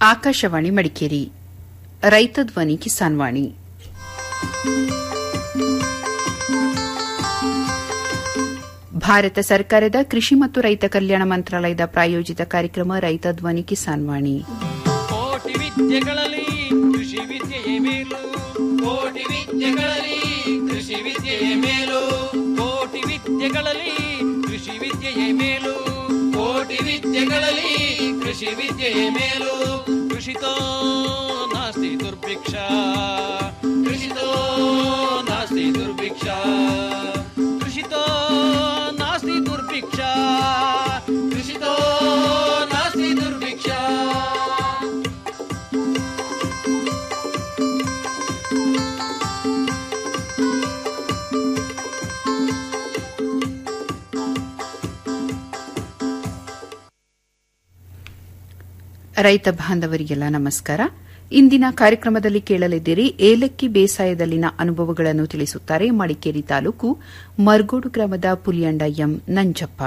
ಆಕಾಶವಾಣಿ ಮಡಿಕೇರಿ ರೈತ ಧ್ವನಿ ಕಿಸಾನ್ ವಾಣಿ ಭಾರತ ಸರ್ಕಾರದ ಕೃಷಿ ಮತ್ತು ರೈತ ಕಲ್ಯಾಣ ಮಂತ್ರಾಲಯದ ಪ್ರಾಯೋಜಿತ ಕಾರ್ಯಕ್ರಮ ರೈತ ಧ್ವನಿ ಕಿಸಾನ್ ವಾಣಿ ಕೋಟಿ ವಿದ್ಯೆಗಳಲ್ಲಿ ಕೃಷಿ ವಿದ್ಯೆಯೇ ಮೇಲು ಕೋಟಿ ವಿದ್ಯೆಗಳಲ್ಲಿ ಕೃಷಿ ವಿದ್ಯೆಯೇ ಮೇಲು ಕೋಟಿ ವಿದ್ಯೆಗಳಲ್ಲಿ ಕೃಷಿ ವಿದ್ಯೆಯೇ ಮೇಲು ಕೋಟಿ ವಿದ್ಯೆಗಳಲ್ಲಿ ಕೃಷಿ ವಿದ್ಯೆಯೇ ಮೇಲು ಕೃಷಿತೋ ನಾಸ್ತಿ ದುರ್ಭಿಕ್ಷ ಕೃಷಿತೋ ನಾಸ್ತಿ ದುರ್ಭಿಕ್ಷ ಕೃಷಿತೋ ನಾಸ್ತಿ ದುರ್ಭಿಕ್ಷ ಕೃಷಿತೋ ನಾಸ್ತಿ ದುರ್ಭಿಕ್ಷ ರೈತ ಬಾಂಧವರಿಗೆಲ್ಲ ನಮಸ್ಕಾರ ಇಂದಿನ ಕಾರ್ಯಕ್ರಮದಲ್ಲಿ ಕೇಳಲಿದ್ದೀರಿ ಏಲಕ್ಕಿ ಬೇಸಾಯದಲ್ಲಿನ ಅನುಭವಗಳನ್ನು ತಿಳಿಸುತ್ತಾರೆ ಮಡಿಕೇರಿ ತಾಲೂಕು ಮರ್ಗೋಡು ಗ್ರಾಮದ ಪುಲಿಯಂಡ ಎಂ ನಂಜಪ್ಪ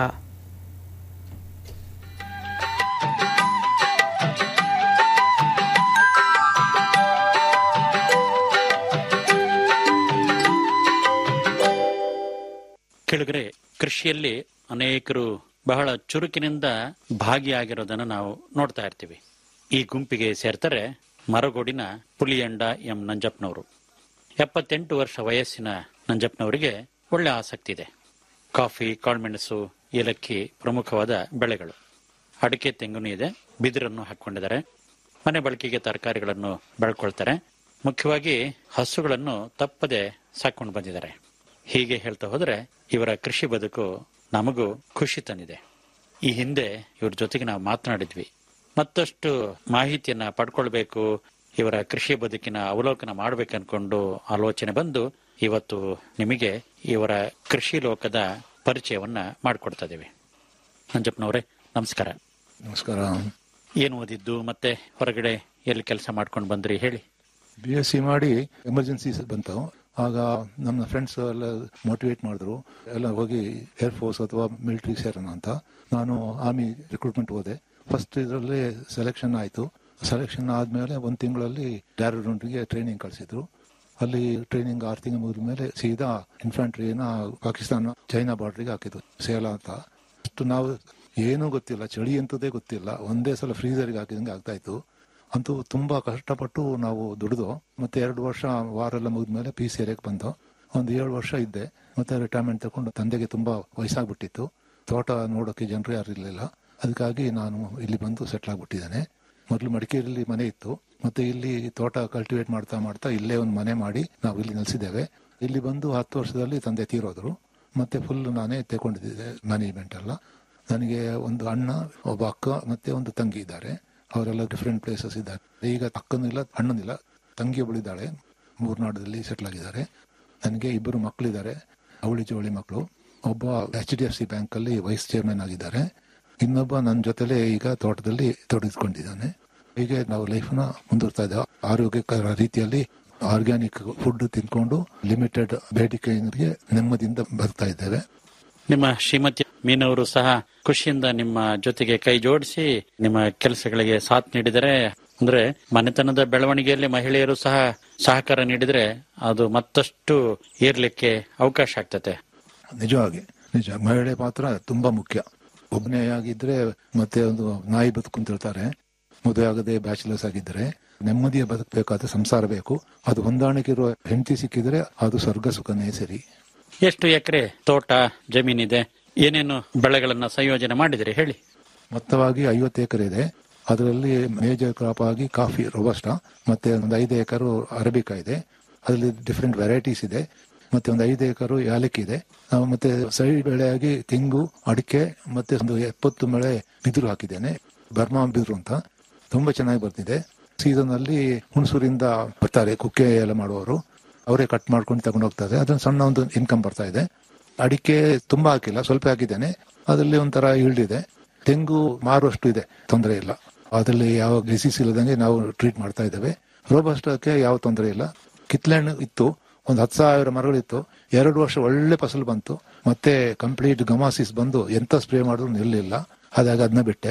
ಕೆಳಗರೆ ಕೃಷಿಯಲ್ಲಿ ಅನೇಕರು ಬಹಳ ಚುರುಕಿನಿಂದ ಭಾಗಿಯಾಗಿರೋದನ್ನು ನಾವು ನೋಡ್ತಾ ಇರ್ತೀವಿ ಈ ಗುಂಪಿಗೆ ಸೇರ್ತಾರೆ ಮರಗೋಡಿನ ಪುಲಿಯಂಡ ಎಂ ನಂಜಪ್ಪನವರು ಎಪ್ಪತ್ತೆಂಟು ವರ್ಷ ವಯಸ್ಸಿನ ನಂಜಪ್ಪನವರಿಗೆ ಒಳ್ಳೆ ಆಸಕ್ತಿ ಇದೆ ಕಾಫಿ ಕಾಳುಮೆಣಸು ಏಲಕ್ಕಿ ಪ್ರಮುಖವಾದ ಬೆಳೆಗಳು ಅಡಿಕೆ ತೆಂಗುನು ಇದೆ ಬಿದಿರನ್ನು ಹಾಕೊಂಡಿದ್ದಾರೆ ಮನೆ ಬಳಕೆಗೆ ತರಕಾರಿಗಳನ್ನು ಬೆಳ್ಕೊಳ್ತಾರೆ ಮುಖ್ಯವಾಗಿ ಹಸುಗಳನ್ನು ತಪ್ಪದೆ ಸಾಕೊಂಡು ಬಂದಿದ್ದಾರೆ ಹೀಗೆ ಹೇಳ್ತಾ ಹೋದ್ರೆ ಇವರ ಕೃಷಿ ಬದುಕು ನಮಗೂ ಖುಷಿ ತಂದಿದೆ ಈ ಹಿಂದೆ ಇವ್ರ ಜೊತೆಗೆ ನಾವು ಮಾತನಾಡಿದ್ವಿ ಮತ್ತಷ್ಟು ಮಾಹಿತಿಯನ್ನ ಪಡ್ಕೊಳ್ಬೇಕು ಇವರ ಕೃಷಿ ಬದುಕಿನ ಅವಲೋಕನ ಮಾಡ್ಬೇಕು ಅನ್ಕೊಂಡು ಆಲೋಚನೆ ಬಂದು ಇವತ್ತು ನಿಮಗೆ ಇವರ ಕೃಷಿ ಲೋಕದ ಪರಿಚಯವನ್ನ ಮಾಡಿಕೊಡ್ತಾ ಇದ್ದೀವಿ ನಂಜಪ್ಪನವರೇ ನಮಸ್ಕಾರ ನಮಸ್ಕಾರ ಏನು ಓದಿದ್ದು ಮತ್ತೆ ಹೊರಗಡೆ ಎಲ್ಲಿ ಕೆಲಸ ಮಾಡ್ಕೊಂಡು ಬಂದ್ರಿ ಹೇಳಿ ಬಿ ಎಸ್ ಸಿ ಮಾಡಿ ಎಮರ್ಜೆನ್ಸಿ ಬಂತು ಆಗ ನಮ್ಮ ಫ್ರೆಂಡ್ಸ್ ಎಲ್ಲ ಮೋಟಿವೇಟ್ ಮಾಡಿದ್ರು ಎಲ್ಲ ಹೋಗಿ ಏರ್ ಫೋರ್ಸ್ ಅಥವಾ ಮಿಲಿಟರಿ ಸೇರೋಣ ಅಂತ ನಾನು ಆರ್ಮಿ ರಿಕ್ರೂಟ್ಮೆಂಟ್ ಹೋದೆ ಫಸ್ಟ್ ಇದರಲ್ಲಿ ಸೆಲೆಕ್ಷನ್ ಆಯಿತು ಸೆಲೆಕ್ಷನ್ ಆದಮೇಲೆ ಒಂದು ತಿಂಗಳಲ್ಲಿ ಡ್ಯಾರಡೂನ್ಗೆ ಟ್ರೈನಿಂಗ್ ಕಳಿಸಿದ್ರು ಅಲ್ಲಿ ಟ್ರೈನಿಂಗ್ ಆರು ತಿಂಗಳು ಮುಗಿದ ಮೇಲೆ ಸೀದಾ ಇನ್ಫ್ಯಾಂಟ್ರಿನ ಪಾಕಿಸ್ತಾನ ಚೈನಾ ಬಾರ್ಡ್ರಿಗೆ ಹಾಕಿದ್ರು ಸೇಲಾ ಅಂತ ಅಷ್ಟು ನಾವು ಏನೂ ಗೊತ್ತಿಲ್ಲ ಚಳಿ ಅಂತದೇ ಗೊತ್ತಿಲ್ಲ ಒಂದೇ ಸಲ ಫ್ರೀಸರ್ಗೆ ಹಾಕಿದಂಗೆ ಆಗ್ತಾ ಇತ್ತು ಅಂತೂ ತುಂಬಾ ಕಷ್ಟಪಟ್ಟು ನಾವು ದುಡಿದು ಮತ್ತೆ ಎರಡು ವರ್ಷ ವಾರ ಎಲ್ಲ ಮುಗಿದ್ಮೇಲೆ ಪಿ ಸಿ ಎರಿಯಕ್ಕೆ ಬಂದು ಒಂದು ಏಳು ವರ್ಷ ಇದ್ದೆ ಮತ್ತೆ ರಿಟೈರ್ಮೆಂಟ್ ತಗೊಂಡು ತಂದೆಗೆ ತುಂಬಾ ವಯಸ್ಸಾಗ್ಬಿಟ್ಟಿತ್ತು ತೋಟ ನೋಡೋಕೆ ಜನರು ಯಾರು ಇರಲಿಲ್ಲ ಅದಕ್ಕಾಗಿ ನಾನು ಇಲ್ಲಿ ಬಂದು ಸೆಟ್ಲ್ ಆಗ್ಬಿಟ್ಟಿದ್ದೇನೆ ಮೊದಲು ಮಡಿಕೇರಿಯಲ್ಲಿ ಮನೆ ಇತ್ತು ಮತ್ತೆ ಇಲ್ಲಿ ತೋಟ ಕಲ್ಟಿವೇಟ್ ಮಾಡ್ತಾ ಮಾಡ್ತಾ ಇಲ್ಲೇ ಒಂದು ಮನೆ ಮಾಡಿ ನಾವು ಇಲ್ಲಿ ನೆಲೆಸಿದ್ದೇವೆ ಇಲ್ಲಿ ಬಂದು ಹತ್ತು ವರ್ಷದಲ್ಲಿ ತಂದೆ ತೀರೋದ್ರು ಮತ್ತೆ ಫುಲ್ ನಾನೇ ತಗೊಂಡಿದ್ದೆ ಮ್ಯಾನೇಜ್ಮೆಂಟ್ ಎಲ್ಲ ನನಗೆ ಒಂದು ಅಣ್ಣ ಒಬ್ಬ ಅಕ್ಕ ಮತ್ತೆ ಒಂದು ತಂಗಿ ಇದ್ದಾರೆ ಅವರೆಲ್ಲ ಡಿಫ್ರೆಂಟ್ ಪ್ಲೇಸಸ್ ಇದ್ದಾರೆ ಈಗ ಅಕ್ಕನಿಲ್ಲ ಅಣ್ಣನಿಲ್ಲ ತಂಗಿ ಒಬ್ಬಳಿದ್ದಾಳೆ ಮೂರ್ನಾಡದಲ್ಲಿ ಸೆಟ್ಲ್ ಆಗಿದ್ದಾರೆ ನನಗೆ ಇಬ್ಬರು ಮಕ್ಕಳಿದ್ದಾರೆ ಅವಳಿ ಜೋಳಿ ಮಕ್ಕಳು ಒಬ್ಬ H D F C bank ಅಲ್ಲಿ ವೈಸ್ ಚೇರ್ಮನ್ ಆಗಿದ್ದಾರೆ ಇನ್ನೊಬ್ಬ ನನ್ನ ಜೊತೆಲೆ ಈಗ ತೋಟದಲ್ಲಿ ತೊಡಗಿಸ್ಕೊಂಡಿದ್ದಾನೆ ಹೀಗೆ ನಾವು ಲೈಫ್ನ ಮುಂದುವರ್ತಾ ಇದ್ದೇವೆ ಆರೋಗ್ಯಕರ ರೀತಿಯಲ್ಲಿ ಆರ್ಗ್ಯಾನಿಕ್ ಫುಡ್ ತಿನ್ಕೊಂಡು ಲಿಮಿಟೆಡ್ ಬೇಡಿಕೆಗೆ ನೆಮ್ಮದಿಯಿಂದ ಬರ್ತಾ ಇದ್ದೇವೆ ನಿಮ್ಮ ಶ್ರೀಮತಿ ಮೀನವರು ಸಹ ಖುಷಿಯಿಂದ ನಿಮ್ಮ ಜೊತೆಗೆ ಕೈ ಜೋಡಿಸಿ ನಿಮ್ಮ ಕೆಲಸಗಳಿಗೆ ಸಾಥ್ ನೀಡಿದರೆ ಅಂದ್ರೆ ಮನೆತನದ ಬೆಳವಣಿಗೆಯಲ್ಲಿ ಮಹಿಳೆಯರು ಸಹ ಸಹಕಾರ ನೀಡಿದ್ರೆ ಅದು ಮತ್ತಷ್ಟು ಏರ್ಲಿಕ್ಕೆ ಅವಕಾಶ ಆಗ್ತದೆ ನಿಜವಾಗಿ ನಿಜ ಮಹಿಳೆ ಪಾತ್ರ ತುಂಬಾ ಮುಖ್ಯ ಒಬ್ಬನೇ ಆಗಿದ್ರೆ ಮತ್ತೆ ಒಂದು ನಾಯಿ ಬದುಕುಂತಿರ್ತಾರೆ ಮದುವೆ ಆಗದೆ ಬ್ಯಾಚುಲರ್ಸ್ ಆಗಿದ್ರೆ ನೆಮ್ಮದಿಯ ಬದುಕಬೇಕಾದ ಸಂಸಾರ ಬೇಕು ಅದು ಹೊಂದಾಣಿಕೆ ಇರುವ ಹೆಂಡತಿ ಸಿಕ್ಕಿದ್ರೆ ಅದು ಸ್ವರ್ಗ ಸುಖನೇ ಸರಿ ಎಷ್ಟು ಎಕರೆ ತೋಟ ಜಮೀನಿದೆ ಏನೇನು ಬೆಳೆಗಳನ್ನ ಸಂಯೋಜನೆ ಮಾಡಿದಿರಿ ಹೇಳಿ ಮೊತ್ತವಾಗಿ ಐವತ್ತು ಎಕರೆ ಇದೆ ಅದರಲ್ಲಿ ಮೇಜರ್ ಕ್ರಾಪ್ ಆಗಿ ಕಾಫಿ ರೋಬಸ್ಟಾ ಮತ್ತೆ ಒಂದು ಐದು ಎಕರು ಅರಬಿಕಾ ಇದೆ ಅದರಲ್ಲಿ ಡಿಫ್ರೆಂಟ್ ವೆರೈಟೀಸ್ ಇದೆ ಮತ್ತೆ ಒಂದು ಐದು ಎಕರು ಯಾಲಕ್ಕಿ ಇದೆ ನಾವು ಮತ್ತೆ ಸೈಡ್ ಬೆಳೆಯಾಗಿ ತೆಂಗು ಅಡಿಕೆ ಮತ್ತೆ ಒಂದು ಎಪ್ಪತ್ತು ಮಳೆ ಬಿದಿರು ಹಾಕಿದ್ದೇನೆ ಬರ್ಮಾ ಬಿದಿರು ಅಂತ ತುಂಬಾ ಚೆನ್ನಾಗಿ ಬರ್ತಿದೆ ಸೀಸನ್ ಅಲ್ಲಿ ಹುಣಸೂರಿಂದ ಬರ್ತಾರೆ ಕುಕ್ಕೆ ಎಲ್ಲ ಮಾಡುವವರು ಅವರೇ ಕಟ್ ಮಾಡ್ಕೊಂಡು ತಗೊಂಡು ಹೋಗ್ತಾರೆ ಅದನ್ನ ಸಣ್ಣ ಒಂದು ಇನ್ಕಮ್ ಬರ್ತಾ ಇದೆ ಅಡಿಕೆ ತುಂಬಾ ಹಾಕಿಲ್ಲ ಸ್ವಲ್ಪ ಹಾಕಿದ್ದೇನೆ ಅದರಲ್ಲಿ ಒಂಥರ ಈಲ್ಡ್ ಇದೆ ತೆಂಗು ಮಾರುವಷ್ಟು ಇದೆ ತೊಂದರೆ ಇಲ್ಲ ಅದರಲ್ಲಿ ಯಾವ ಡಿಸೀಸ್ ಇಲ್ಲದಂಗೆ ನಾವು ಟ್ರೀಟ್ ಮಾಡ್ತಾ ಇದ್ದೇವೆ ರೋಬಸ್ಟಕ್ಕೆ ಯಾವ ತೊಂದರೆ ಇಲ್ಲ ಕಿತ್ಲೆಹಣ್ಣು ಇತ್ತು ಒಂದು ಹತ್ತು ಸಾವಿರ ಮರಗಳಿತ್ತು ಎರಡು ವರ್ಷ ಒಳ್ಳೆ ಫಸಲು ಬಂತು ಮತ್ತೆ ಕಂಪ್ಲೀಟ್ ಗಮಾಸಿಸ್ ಬಂದು ಎಂತ ಸ್ಪ್ರೇ ಮಾಡಿದ್ರು ನಿಲ್ಲಿಲ್ಲ ಹಾಗಾಗಿ ಅದನ್ನ ಬಿಟ್ಟೆ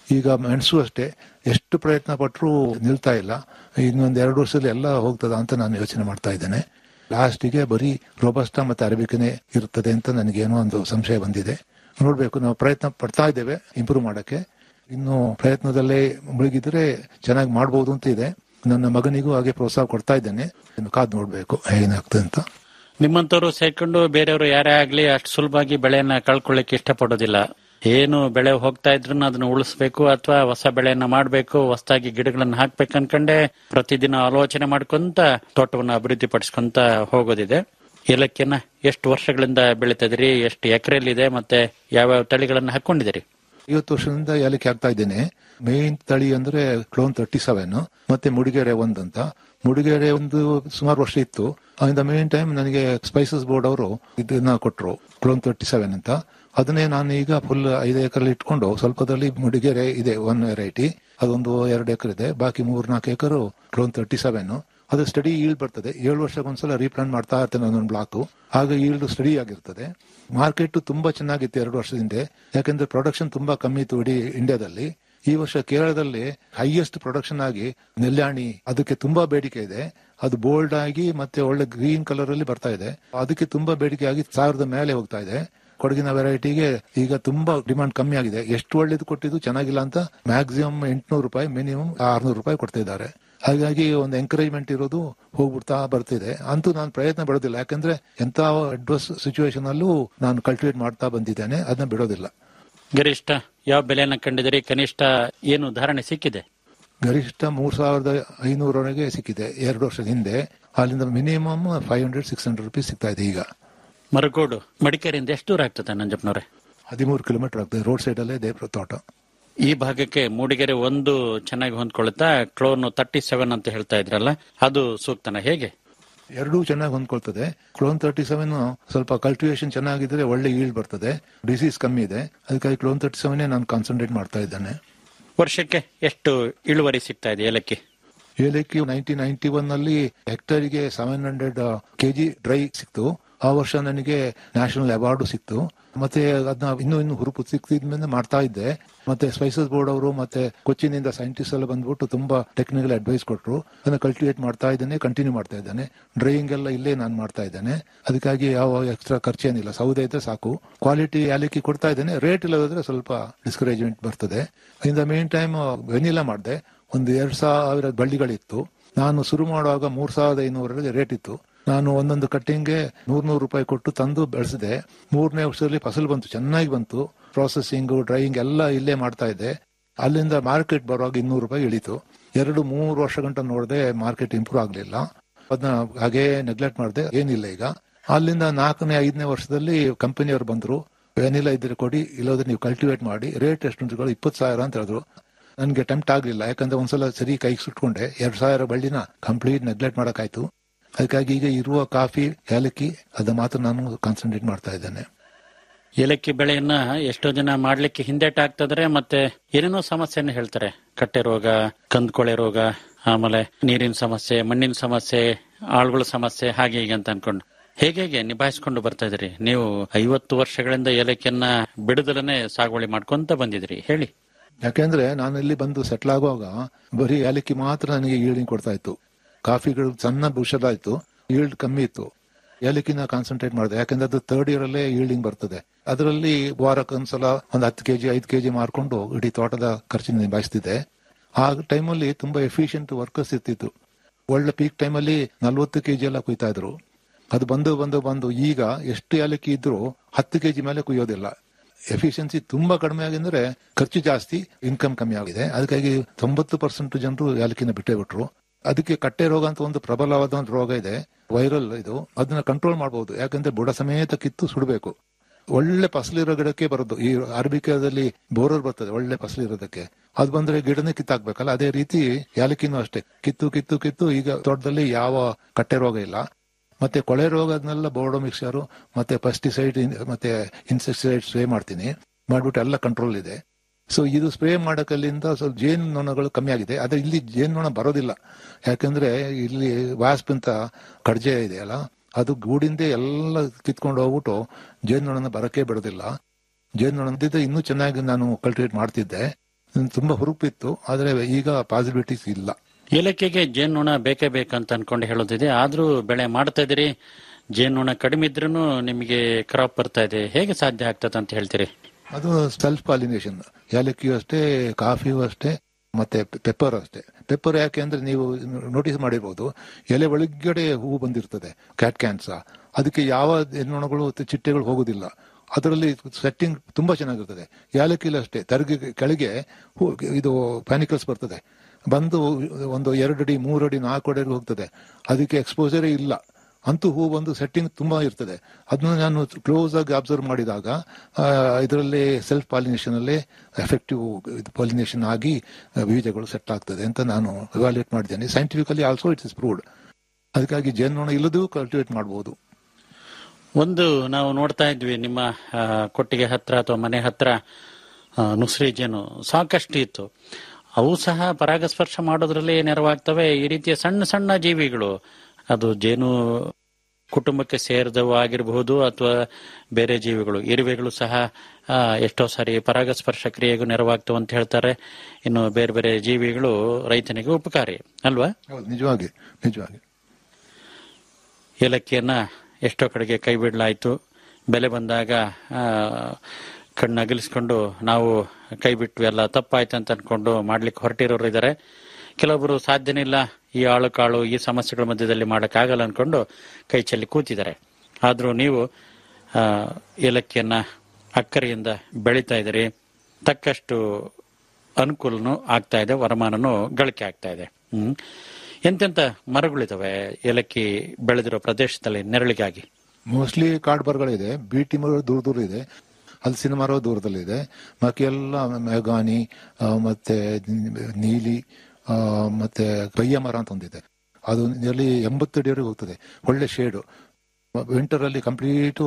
ಈಗ ಮೆಣಸು ಅಷ್ಟೇ ಎಷ್ಟು ಪ್ರಯತ್ನ ಪಟ್ಟರು ನಿಲ್ತಾ ಇಲ್ಲ ಇನ್ನೊಂದ್ ಎರಡು ವರ್ಷದಲ್ಲಿ ಎಲ್ಲ ಹೋಗ್ತದ ಅಂತ ನಾನು ಯೋಚನೆ ಮಾಡ್ತಾ ಇದ್ದೇನೆ ಲಾಸ್ಟಿಗೆ ಬರೀ ರೋಬಸ್ಟ ಮತ್ತೆ ಅರಬಿಕನೇ ಇರುತ್ತದೆ ಅಂತ ನನಗೇನೋ ಒಂದು ಸಂಶಯ ಬಂದಿದೆ ನೋಡ್ಬೇಕು ನಾವು ಪ್ರಯತ್ನ ಪಡ್ತಾ ಇದ್ದೇವೆ ಇಂಪ್ರೂವ್ ಮಾಡಕ್ಕೆ ಇನ್ನು ಪ್ರಯತ್ನದಲ್ಲೇ ಮುಳುಗಿದ್ರೆ ಚೆನ್ನಾಗಿ ಮಾಡ್ಬೋದು ಅಂತ ಇದೆ ನನ್ನ ಮಗನಿಗೂ ಹಾಗೆ ಪ್ರೋತ್ಸಾಹ ಕೊಡ್ತಾ ಇದ್ದೇನೆ ಇನ್ನು ಕಾದ್ ನೋಡ್ಬೇಕು ಹೇಗೇನಾಗ್ತದೆ ಅಂತ ನಿಮ್ಮಂತವ್ರು ಸೇರ್ಕೊಂಡು ಬೇರೆಯವರು ಯಾರೇ ಆಗ್ಲಿ ಅಷ್ಟು ಸುಲಭವಾಗಿ ಬೆಳೆಯನ್ನ ಕಳ್ಕೊಳ್ಳಿಕ್ಕೆ ಇಷ್ಟಪಡೋದಿಲ್ಲ ಏನು ಬೆಳೆ ಹೋಗ್ತಾ ಇದ್ರು ಅದನ್ನ ಉಳಿಸ್ಬೇಕು ಅಥವಾ ಹೊಸ ಬೆಳೆಯನ್ನ ಮಾಡಬೇಕು ಹೊಸದಾಗಿ ಗಿಡಗಳನ್ನ ಹಾಕ್ಬೇಕು ಅನ್ಕಂಡೆ ಪ್ರತಿದಿನ ಆಲೋಚನೆ ಮಾಡ್ಕೊಂತ ತೋಟವನ್ನ ಅಭಿವೃದ್ಧಿ ಪಡಿಸ್ಕೊಂತ ಹೋಗೋದಿದೆ ಏಲಕ್ಕಿಯನ್ನ ಎಷ್ಟು ವರ್ಷಗಳಿಂದ ಬೆಳಿತಿದ್ರಿ ಎಷ್ಟು ಎಕರೆಯಲ್ಲಿದೆ ಮತ್ತೆ ಯಾವ್ಯಾವ ತಳಿಗಳನ್ನ ಹಾಕೊಂಡಿದ್ದೀರಿ ಐವತ್ತು ವರ್ಷದಿಂದ ಏಲಕ್ಕಿ ಹಾಕ್ತಾ ಇದ್ದೇನೆ ಮೇನ್ ತಳಿ ಅಂದ್ರೆ ಕ್ಲೋನ್ ತರ್ಟಿ ಸೆವೆನ್ ಮತ್ತೆ ಮುಡಿಗೆರೆ ಒಂದ್ ಅಂತ ಮುಡಿಗೆರೆ ಒಂದು ಸುಮಾರು ವರ್ಷ ಇತ್ತು ಅಲ್ಲಿಂದ ಮೇನ್ ಟೈಮ್ ನನಗೆ ಸ್ಪೈಸಸ್ ಬೋರ್ಡ್ ಅವರು ಇದನ್ನ ಕೊಟ್ರು ಕ್ಲೋನ್ ತರ್ಟಿ ಸೆವೆನ್ ಅಂತ ಅದನ್ನೇ ನಾನು ಈಗ ಫುಲ್ ಐದು ಎಕರೆ ಇಟ್ಕೊಂಡು ಸ್ವಲ್ಪದಲ್ಲಿ ಮುಡಿಗೆರೆ ಇದೆ ಒನ್ ವೆರೈಟಿ ಅದೊಂದು ಎರಡು ಎಕರೆ ಇದೆ ಬಾಕಿ ಮೂರ್ ನಾಲ್ಕು ಎಕರು ಕ್ಲೋನ್ ತರ್ಟಿ ಸೆವೆನ್ ಅದು ಸ್ಟಡಿ ಈಲ್ಡ್ ಬರ್ತದೆ ಏಳು ವರ್ಷಕ್ಕೊಂದ್ಸಲ ರೀಪ್ಲಾಂಟ್ ಮಾಡ್ತಾ ಇರ್ತೇನೆ ಒಂದೊಂದು ಬ್ಲಾಕ್ ಆಗ ಈಲ್ಡ್ ಸ್ಟಡಿ ಆಗಿರ್ತದೆ ಮಾರ್ಕೆಟ್ ತುಂಬಾ ಚೆನ್ನಾಗಿತ್ತು ಎರಡು ವರ್ಷದಿಂದ ಯಾಕಂದ್ರೆ ಪ್ರೊಡಕ್ಷನ್ ತುಂಬಾ ಕಮ್ಮಿ ಇತ್ತು ಇಡೀ ಇಂಡಿಯಾದಲ್ಲಿ ಈ ವರ್ಷ ಕೇರಳದಲ್ಲಿ ಹೈಯೆಸ್ಟ್ ಪ್ರೊಡಕ್ಷನ್ ಆಗಿ ನೆಲ್ಯಾಣಿ ಅದಕ್ಕೆ ತುಂಬಾ ಬೇಡಿಕೆ ಇದೆ ಅದು ಬೋಲ್ಡ್ ಆಗಿ ಮತ್ತೆ ಒಳ್ಳೆ ಗ್ರೀನ್ ಕಲರ್ ಅಲ್ಲಿ ಬರ್ತಾ ಇದೆ ಅದಕ್ಕೆ ತುಂಬಾ ಬೇಡಿಕೆ ಆಗಿ ಸಾವಿರದ ಮೇಲೆ ಹೋಗ್ತಾ ಇದೆ ಕೊಡಗಿನ ವೆರೈಟಿಗೆ ಈಗ ತುಂಬಾ ಡಿಮಾಂಡ್ ಕಮ್ಮಿ ಆಗಿದೆ ಎಷ್ಟು ಒಳ್ಳೇದು ಕೊಟ್ಟಿದ್ದು ಚೆನ್ನಾಗಿಲ್ಲ ಅಂತ ಮ್ಯಾಕ್ಸಿಮಮ್ ಎಂಟುನೂರು ರೂಪಾಯಿ ಮಿನಿಮಮ್ ಆರ್ನೂರು ರೂಪಾಯಿ ಕೊಡ್ತಾ ಇದ್ದಾರೆ ಹಾಗಾಗಿ ಒಂದು ಎಂಕರೇಜ್ಮೆಂಟ್ ಇರೋದು ಹೋಗ್ಬಿಡ್ತಾ ಬರ್ತಿದೆ ಅಂತೂ ನಾನು ಪ್ರಯತ್ನ ಬಿಡೋದಿಲ್ಲ ಯಾಕಂದ್ರೆ ಎಂತ ಅಡ್ವರ್ಸ್ ಸಿಚುವೇಶನ್ ಅಲ್ಲೂ ನಾನು ಕಲ್ಟಿವೇಟ್ ಮಾಡ್ತಾ ಬಂದಿದ್ದೇನೆ ಅದನ್ನ ಬಿಡೋದಿಲ್ಲ ಗರಿಷ್ಠ ಯಾವ ಬೆಲೆಯನ್ನ ಕಂಡಿದ್ದೀರಿ ಕನಿಷ್ಠ ಏನು ಧಾರಣೆ ಸಿಕ್ಕಿದೆ ಗರಿಷ್ಠ ಮೂರ್ ಸಾವಿರದ ಐನೂರವರೆಗೆ ಸಿಕ್ಕಿದೆ ಎರಡು ವರ್ಷದ ಹಿಂದೆ ಅಲ್ಲಿಂದ minimum five hundred six hundred rupees ಸಿಗ್ತಾ ಇದೆ ಈಗ ಮರಗೋಡು ಮಡಿಕೇರಿಯಿಂದ ಎಷ್ಟು ದೂರ ಆಗ್ತದೆ ನಂಜಪ್ಪನವ್ರೆ ಹದಿಮೂರು ಕಿಲೋಮೀಟರ್ ಆಗ್ತದೆ ರೋಡ್ ಸೈಡ್ ಅಲ್ಲೇ ದೇವ್ರ ತೋಟ ಈ ಭಾಗಕ್ಕೆ ಮೂಡಿಗೆರೆ ಒಂದು ಚೆನ್ನಾಗಿ ಹೊಂದ್ಕೊಳ್ಳುತ್ತಾ ಕ್ಲೋನ್ ತರ್ಟಿ ಸೆವೆನ್ ಅಂತ ಹೇಳ್ತಾ ಇದ್ರಲ್ಲ ಅದು ಸೂಕ್ತನ ಹೇಗೆ ಎರಡೂ ಚೆನ್ನಾಗಿ ಹೊಂದ್ಕೊಳ್ತದೆ ಕ್ಲೋನ್ ತರ್ಟಿ ಸೆವೆನ್ ಸ್ವಲ್ಪ ಕಲ್ಟಿವೇಶನ್ ಚೆನ್ನಾಗಿದ್ರೆ ಒಳ್ಳೆ ಈಲ್ಡ್ ಬರ್ತದೆ ಡಿಸೀಸ್ ಕಮ್ಮಿ ಇದೆ ಅದಕ್ಕಾಗಿ ಕ್ಲೋನ್ ತರ್ಟಿ ಸೆವೆನ್ ನಾನು ಕಾನ್ಸಂಟ್ರೇಟ್ ಮಾಡ್ತಾ ಇದ್ದೇನೆ ವರ್ಷಕ್ಕೆ ಎಷ್ಟು ಇಳುವರಿ ಸಿಗ್ತಾ ಇದೆ ಏಲಕ್ಕಿ ಏಲಕ್ಕಿ ನೈನ್ಟೀನ್ ನೈನ್ಟಿ ಒನ್ ನಲ್ಲಿ ಹೆಕ್ಟರ್ಗೆ ಸೆವೆನ್ ಹಂಡ್ರೆಡ್ ಕೆಜಿ ಡ್ರೈ ಸಿಕ್ತು ಆ ವರ್ಷ ನನಗೆ ನ್ಯಾಷನಲ್ ಅವಾರ್ಡ್ ಸಿಕ್ತು ಮತ್ತೆ ಅದನ್ನ ಇನ್ನೂ ಇನ್ನು ಹುರುಪು ಸಿಕ್ತಿದ್ಮೇಲೆ ಮಾಡ್ತಾ ಇದ್ದೆ ಮತ್ತೆ ಸ್ಪೈಸಸ್ ಬೋರ್ಡ್ ಅವರು ಮತ್ತೆ ಕೊಚ್ಚಿನಿಂದ ಸೈಂಟಿಸ್ಟ್ ಎಲ್ಲ ಬಂದ್ಬಿಟ್ಟು ತುಂಬಾ ಟೆಕ್ನಿಕಲ್ ಅಡ್ವೈಸ್ ಕೊಟ್ಟರು ಅದನ್ನ ಕಲ್ಟಿವೇಟ್ ಮಾಡ್ತಾ ಇದ್ದೇನೆ ಕಂಟಿನ್ಯೂ ಮಾಡ್ತಾ ಇದ್ದೇನೆ ಡ್ರೈಯಿಂಗ್ ಎಲ್ಲ ಇಲ್ಲೇ ನಾನು ಮಾಡ್ತಾ ಇದ್ದೇನೆ ಅದಕ್ಕಾಗಿ ಯಾವ ಎಕ್ಸ್ಟ್ರಾ ಖರ್ಚೇನಿಲ್ಲ ಸೌದೆ ಇದ್ರೆ ಸಾಕು ಕ್ವಾಲಿಟಿ ಏಲಕ್ಕಿ ಕೊಡ್ತಾ ಇದ್ದೇನೆ ರೇಟ್ ಇಲ್ಲದ್ರೆ ಸ್ವಲ್ಪ ಡಿಸ್ಕರೇಜ್ಮೆಂಟ್ ಬರ್ತದೆ in the meantime vanilla ಮಾಡಿದೆ ಒಂದು ಎರಡ್ ಸಾವಿರ ಬಳ್ಳಿಗಳಿತ್ತು ನಾನು ಶುರು ಮಾಡುವಾಗ ಮೂರ್ ಸಾವಿರದ ಐನೂರಲ್ಲಿ ರೇಟ್ ಇತ್ತು ನಾನು ಒಂದೊಂದು ಕಟ್ಟಿಂಗ್ಗೆ ನೂರ್ ನೂರು ರೂಪಾಯಿ ಕೊಟ್ಟು ತಂದು ಬೆಳೆಸಿದೆ ಮೂರನೇ ವರ್ಷದಲ್ಲಿ ಫಸಲು ಬಂತು ಚೆನ್ನಾಗಿ ಬಂತು ಪ್ರಾಸೆಸಿಂಗ್ ಡ್ರೈಯಿಂಗ್ ಎಲ್ಲ ಇಲ್ಲೇ ಮಾಡ್ತಾ ಇದ್ದೆ ಅಲ್ಲಿಂದ ಮಾರ್ಕೆಟ್ ಬರುವಾಗ ಇನ್ನೂರು ರೂಪಾಯಿ ಇಳಿತು ಎರಡು ಮೂರು ವರ್ಷ ಗಂಟ ನೋಡಿದೆ ಮಾರ್ಕೆಟ್ ಇಂಪ್ರೂವ್ ಆಗ್ಲಿಲ್ಲ ಅದನ್ನ ಹಾಗೇ ನೆಗ್ಲೆಕ್ಟ್ ಮಾಡಿದೆ ಏನಿಲ್ಲ ಈಗ ಅಲ್ಲಿಂದ ನಾಲ್ಕನೇ ಐದನೇ ವರ್ಷದಲ್ಲಿ ಕಂಪನಿಯವರು ಬಂದ್ರು ಏನಿಲ್ಲ ಇದ್ರೆ ಕೊಡಿ ಇಲ್ಲೋದ್ರೆ ನೀವು ಕಲ್ಟಿವೇಟ್ ಮಾಡಿ ರೇಟ್ ಎಷ್ಟು ಉಂಟು ಇಪ್ಪತ್ತು ಸಾವಿರ ಅಂತ ಹೇಳಿದ್ರು ನನ್ಗೆ ಟೆಂಪ್ಟ್ ಆಗ್ಲಿಲ್ಲ ಯಾಕಂದ್ರೆ ಒಂದ್ಸಲ ಸರಿ ಕೈಗೆ ಸುಟ್ಕೊಂಡೆ ಎರಡ್ ಸಾವಿರ ಬಳ್ಳಿನ ಕಂಪ್ಲೀಟ್ ನೆಗ್ಲೆಕ್ಟ್ ಮಾಡಕ್ಕಾಯ್ತು ಅದಕ್ಕಾಗಿ ಈಗ ಇರುವ ಕಾಫಿ ಏಲಕ್ಕಿ ಅದ ಮಾತ್ರ ನಾನು ಕಾನ್ಸಂಟ್ರೇಟ್ ಮಾಡ್ತಾ ಇದ್ದೇನೆ ಏಲಕ್ಕಿ ಬೆಳೆಯನ್ನ ಎಷ್ಟೋ ಜನ ಮಾಡ್ಲಿಕ್ಕೆ ಹಿಂದೇಟ ಆಗ್ತದ್ರೆ ಮತ್ತೆ ಏನೇನೋ ಸಮಸ್ಯೆಯನ್ನು ಹೇಳ್ತಾರೆ ಕಟ್ಟೆ ರೋಗ ಕಂದ್ಕೊಳೆ ರೋಗ ಆಮೇಲೆ ನೀರಿನ ಸಮಸ್ಯೆ ಮಣ್ಣಿನ ಸಮಸ್ಯೆ ಆಳುಗಳ ಸಮಸ್ಯೆ ಹಾಗೆ ಹೀಗೆ ಅಂತ ಅನ್ಕೊಂಡು ಹೇಗೆ ಹೇಗೆ ನಿಭಾಯಿಸ್ಕೊಂಡು ಬರ್ತಾ ಇದ್ರಿ ನೀವು ಐವತ್ತು ವರ್ಷಗಳಿಂದ ಏಲಕ್ಕಿಯನ್ನ ಬಿಡುದಲನೆ ಸಾಗುವಳಿ ಮಾಡ್ಕೊಂತ ಬಂದಿದ್ರಿ ಹೇಳಿ ಯಾಕೆಂದ್ರೆ ನಾನು ಇಲ್ಲಿ ಬಂದು ಸೆಟ್ಲ್ ಆಗುವಾಗ ಬರೀ ಏಲಕ್ಕಿ ಮಾತ್ರ ನನಗೆ ಈಲ್ಡಿಂಗ್ ಕೊಡ್ತಾ ಇತ್ತು ಕಾಫಿಗಳು ಸಣ್ಣ ಆಯ್ತು ಈಲ್ಡ್ ಕಮ್ಮಿ ಇತ್ತು ಏಲಕ್ಕಿನ ಕಾನ್ಸಂಟ್ರೇಟ್ ಮಾಡಿದೆ ಯಾಕಂದ್ರೆ ಅದು ಥರ್ಡ್ ಇಯರ್ ಅಲ್ಲೇ ಈಲ್ಡಿಂಗ್ ಬರ್ತದೆ ಅದರಲ್ಲಿ ವಾರಕ್ಕೊಂದ್ಸಲ ಒಂದು ಹತ್ತು ಕೆಜಿ ಐದು ಕೆಜಿ ಮಾರ್ಕೊಂಡು ಇಡೀ ತೋಟದ ಖರ್ಚಿನ ನಿಭಾಯಿಸ್ತಿದ್ದೆ ಆ ಟೈಮಲ್ಲಿ ತುಂಬಾ ಎಫಿಷಿಯಂಟ್ ವರ್ಕರ್ಸ್ ಇರ್ತಿತ್ತು ಒಳ್ಳೆ ಪೀಕ್ ಟೈಮಲ್ಲಿ ನಲ್ವತ್ತು ಕೆಜಿ ಎಲ್ಲ ಕುಯ್ತಾ ಇದ್ರು ಅದು ಬಂದು ಬಂದು ಬಂದು ಈಗ ಎಷ್ಟು ಏಲಕ್ಕಿ ಇದ್ರು ಹತ್ತು ಕೆಜಿ ಮೇಲೆ ಕುಯ್ಯೋದಿಲ್ಲ ಎಫಿಷಿಯನ್ಸಿ ತುಂಬಾ ಕಡಿಮೆ ಆಗಿದ್ರೆ ಖರ್ಚು ಜಾಸ್ತಿ ಇನ್ಕಮ್ ಕಮ್ಮಿ ಆಗಿದೆ ಅದಕ್ಕಾಗಿ ತೊಂಬತ್ತು ಪರ್ಸೆಂಟ್ ಜನರು ಏಲಕ್ಕಿನ ಬಿಟ್ಟೇ ಬಿಟ್ರು ಅದಕ್ಕೆ ಕಟ್ಟೆ ರೋಗ ಅಂತ ಒಂದು ಪ್ರಬಲವಾದ ಒಂದು ರೋಗ ಇದೆ ವೈರಲ್ ಇದು ಅದನ್ನ ಕಂಟ್ರೋಲ್ ಮಾಡಬಹುದು ಯಾಕಂದ್ರೆ ಬುಡ ಸಮೇತ ಕಿತ್ತು ಸುಡಬೇಕು ಒಳ್ಳೆ ಫಸಲಿರೋ ಗಿಡಕ್ಕೆ ಬರೋದು ಈ ಅರಬಿಕದಲ್ಲಿ ಬೋರರ್ ಬರ್ತದೆ ಒಳ್ಳೆ ಫಸಲಿರೋದಕ್ಕೆ ಅದು ಬಂದ್ರೆ ಗಿಡನೇ ಕಿತ್ತಾಕ್ಬೇಕಲ್ಲ ಅದೇ ರೀತಿ ಏಲಕ್ಕಿನೂ ಅಷ್ಟೇ ಕಿತ್ತು ಕಿತ್ತು ಕಿತ್ತು ಈಗ ತೋಟದಲ್ಲಿ ಯಾವ ಕಟ್ಟೆ ರೋಗ ಇಲ್ಲ ಮತ್ತೆ ಕೊಳೆ ರೋಗ ಅದನ್ನೆಲ್ಲ ಬೋರ್ಡೋ ಮಿಕ್ಸರು ಮತ್ತೆ ಪೆಸ್ಟಿಸೈಡ್ ಮತ್ತೆ ಇನ್ಸೆಕ್ಟಿಸೈಡ್ ಸ್ಪ್ರೇ ಮಾಡ್ತೀನಿ ಮಾಡ್ಬಿಟ್ಟು ಎಲ್ಲ ಕಂಟ್ರೋಲ್ ಇದೆ ಸೊ ಇದು ಸ್ಪ್ರೇ ಮಾಡಕಲ್ಲಿಂದ ಸ್ವಲ್ಪ ಜೇನು ನೊಣಗಳು ಕಮ್ಮಿ ಆಗಿದೆ ಆದ್ರೆ ಇಲ್ಲಿ ಜೇನು ನೊಣ ಬರೋದಿಲ್ಲ ಯಾಕಂದ್ರೆ ಇಲ್ಲಿ ವಾಸ್ಪ್ ಅಂತ ಕಡ್ಜೆ ಇದೆಯಲ್ಲ ಅದು ಗೂಡಿಂದೆ ಎಲ್ಲ ಕಿತ್ಕೊಂಡು ಹೋಗ್ಬಿಟ್ಟು ಜೇನು ನೊಣನ ಬರಕ್ಕೆ ಬಿಡೋದಿಲ್ಲ ಜೇನು ನೊಣ ಇನ್ನೂ ಚೆನ್ನಾಗಿ ನಾನು ಕಲ್ಟಿವೇಟ್ ಮಾಡ್ತಿದ್ದೆ ತುಂಬಾ ಹುರುಪಿತ್ತು ಆದ್ರೆ ಈಗ ಪಾಸಿಬಿಲಿಟೀಸ್ ಇಲ್ಲ ಏಲಕ್ಕಿಗೆ ಜೇನುನೊಣ ಬೇಕೇ ಬೇಕಂತ ಅನ್ಕೊಂಡು ಹೇಳೋದಿದೆ ಆದ್ರೂ ಬೆಳೆ ಮಾಡ್ತಾ ಇದೀರಿ ಜೇನುನೊಣ ಕಡಿಮೆ ಇದ್ರೂ ನಿಮಗೆ ಕ್ರಾಪ್ ಬರ್ತಾ ಇದೆ ಹೇಗೆ ಸಾಧ್ಯ ಆಗ್ತದೆ ಅಂತ ಹೇಳ್ತೀರಿ ಅದು ಸೆಲ್ಫ್ ಪಾಲಿನೇಷನ್ ಏಲಕ್ಕಿಯೂ ಅಷ್ಟೇ ಕಾಫಿಯೂ ಅಷ್ಟೇ ಮತ್ತೆ ಪೆಪ್ಪರ್ ಅಷ್ಟೇ ಪೆಪ್ಪರ್ ಯಾಕೆ ಅಂದ್ರೆ ನೀವು ನೋಟಿಸ್ ಮಾಡಿರ್ಬೋದು ಎಲೆ ಒಳಗಡೆ ಹೂವು ಬಂದಿರ್ತದೆ ಕ್ಯಾಟ್ ಕ್ಯಾನ್ಸ ಅದಕ್ಕೆ ಯಾವ ಹೆಣ್ಣೊಣಗಳು ಮತ್ತು ಚಿಟ್ಟೆಗಳು ಹೋಗುದಿಲ್ಲ ಅದರಲ್ಲಿ ಸೆಟ್ಟಿಂಗ್ ತುಂಬಾ ಚೆನ್ನಾಗಿರ್ತದೆ ಏಲಕ್ಕಿಲಿ ಅಷ್ಟೇ ತರಗಿ ಕೆಳಗೆ ಹೂ ಇದು ಪ್ಯಾನಿಕಲ್ಸ್ ಬರ್ತದೆ ಬಂದು ಒಂದು ಎರಡು ಅಡಿ ಮೂರು ಅಡಿ ನಾಲ್ಕು ಅಡಿ ಹೋಗ್ತದೆ ಅದಕ್ಕೆ ಎಕ್ಸ್ಪೋಜರೇ ಇಲ್ಲ ಅಂತೂ ಹೂ ಒಂದು ಸೆಟ್ಟಿಂಗ್ ತುಂಬಾ ಇರ್ತದೆ ಅದನ್ನ ನಾನು ಕ್ಲೋಸ್ ಆಗಿ ಅಬ್ಸರ್ವ್ ಮಾಡಿದಾಗ ಇದರಲ್ಲಿ ಸೆಲ್ಫ್ ಪಾಲಿನೇಷನ್ ಅಲ್ಲೇ ಎಫೆಕ್ಟಿವ್ ಪಾಲಿನೇಷನ್ ಆಗಿ ಆ, ಬೀಜಗಳು ಸೆಟ್ ಆಗ್ತದೆ ಅಂತ ನಾನು ಇವಾಲ್ಯೂಯೇಟ್ ಮಾಡಿದ್ದೇನೆ scientifically also it's is proved ಅದಕ್ಕಾಗಿ ಜೇನುನೊಣ ಇಲ್ಲದೂ ಕಲ್ಟಿವೇಟ್ ಮಾಡಬಹುದು ಒಂದು ನಾವು ನೋಡ್ತಾ ಇದ್ವಿ ನಿಮ್ಮ ಆ, ಕೊಟ್ಟಿಗೆ ಹತ್ರ ಅಥವಾ ಮನೆ ಹತ್ರ ಆ, ನುಸ್ರಿ ಜೇನು ಸಾಕಷ್ಟು ಇತ್ತು ಅವು ಸಹ ಪರಾಗಸ್ಪರ್ಶ ಮಾಡೋದ್ರಲ್ಲಿ ನೆರವಾಗ್ತವೆ ಈ ರೀತಿಯ ಸಣ್ಣ ಸಣ್ಣ ಜೀವಿಗಳು ಅದು ಜೇನು ಕುಟುಂಬಕ್ಕೆ ಸೇರಿದವು ಆಗಿರಬಹುದು ಅಥವಾ ಬೇರೆ ಜೀವಿಗಳು ಇರುವೆಗಳು ಸಹ ಆ, ಎಷ್ಟೋ ಸಾರಿ ಪರಾಗಸ್ಪರ್ಶ ಕ್ರಿಯೆಗೂ ನೆರವಾಗ್ತವೆ ಅಂತ ಹೇಳ್ತಾರೆ ಇನ್ನು ಬೇರೆ ಬೇರೆ ಜೀವಿಗಳು ರೈತನಿಗೆ ಉಪಕಾರಿ ಅಲ್ವಾ ಹೌದು ನಿಜವಾಗಿ ನಿಜವಾಗಿ ಏಲಕ್ಕಿಯನ್ನ ಎಷ್ಟೋ ಕಡೆಗೆ ಕೈ ಬಿಡಲಾಯಿತು ಬೆಲೆ ಬಂದಾಗ ಆ, ಕಣ್ಣು ಅಗಲಿಸ್ಕೊಂಡು ನಾವು ಕೈ ಬಿಟ್ಟು ಎಲ್ಲ ತಪ್ಪಾಯ್ತು ಅಂತ ಅನ್ಕೊಂಡು ಮಾಡ್ಲಿಕ್ಕೆ ಹೊರಟಿರೋರು ಇದ್ದಾರೆ ಕೆಲವೊಬ್ಬರು ಸಾಧ್ಯನೇ ಇಲ್ಲ ಈ ಆಳು ಕಾಳು ಈ ಸಮಸ್ಯೆಗಳ ಮಧ್ಯದಲ್ಲಿ ಮಾಡಕ್ಕಾಗಲ್ಲ ಅನ್ಕೊಂಡು ಕೈ ಚೆಲ್ಲಿ ಕೂತಿದ್ದಾರೆ ಆದ್ರೂ ನೀವು ಆ, ಏಲಕ್ಕಿಯನ್ನ ಅಕ್ಕರೆಯಿಂದ ಬೆಳೀತಾ ಇದ್ದೀರಿ ತಕ್ಕಷ್ಟು ಅನುಕೂಲನೂ ಆಗ್ತಾ ಇದೆ ವರಮಾನನೂ ಗಳಿಕೆ ಆಗ್ತಾ ಇದೆ ಹ್ಮ್ ಎಂತೆಂತ ಮರಗಳಿದಾವೆ ಏಲಕ್ಕಿ ಬೆಳೆದಿರೋ ಪ್ರದೇಶದಲ್ಲಿ ನೆರಳಿಗಾಗಿ ಮೋಸ್ಟ್ಲಿ ಕಾಡು ಮರಗಳಿದೆ ಬೀಟಿ ಮರ ದೂರ ದೂರ ಇದೆ ಹಲಸಿನ ಮರ ದೂರದಲ್ಲಿದೆ ಬಾಕಿ ಎಲ್ಲ ಮೆಗಾನಿ ಆ, ಮತ್ತೆ ನೀಲಿ ಆ, ಮತ್ತೆ ಕಯ್ಯ ಮರ ಅಂತ ಒಂದಿದೆ ಅದು ನಿಯರ್ಲಿ ಎಂಬತ್ತು ಅಡಿವರೆಗೆ ಹೋಗ್ತದೆ ಒಳ್ಳೆ ಶೇಡು ವಿಂಟರ್ ಅಲ್ಲಿ ಕಂಪ್ಲೀಟ್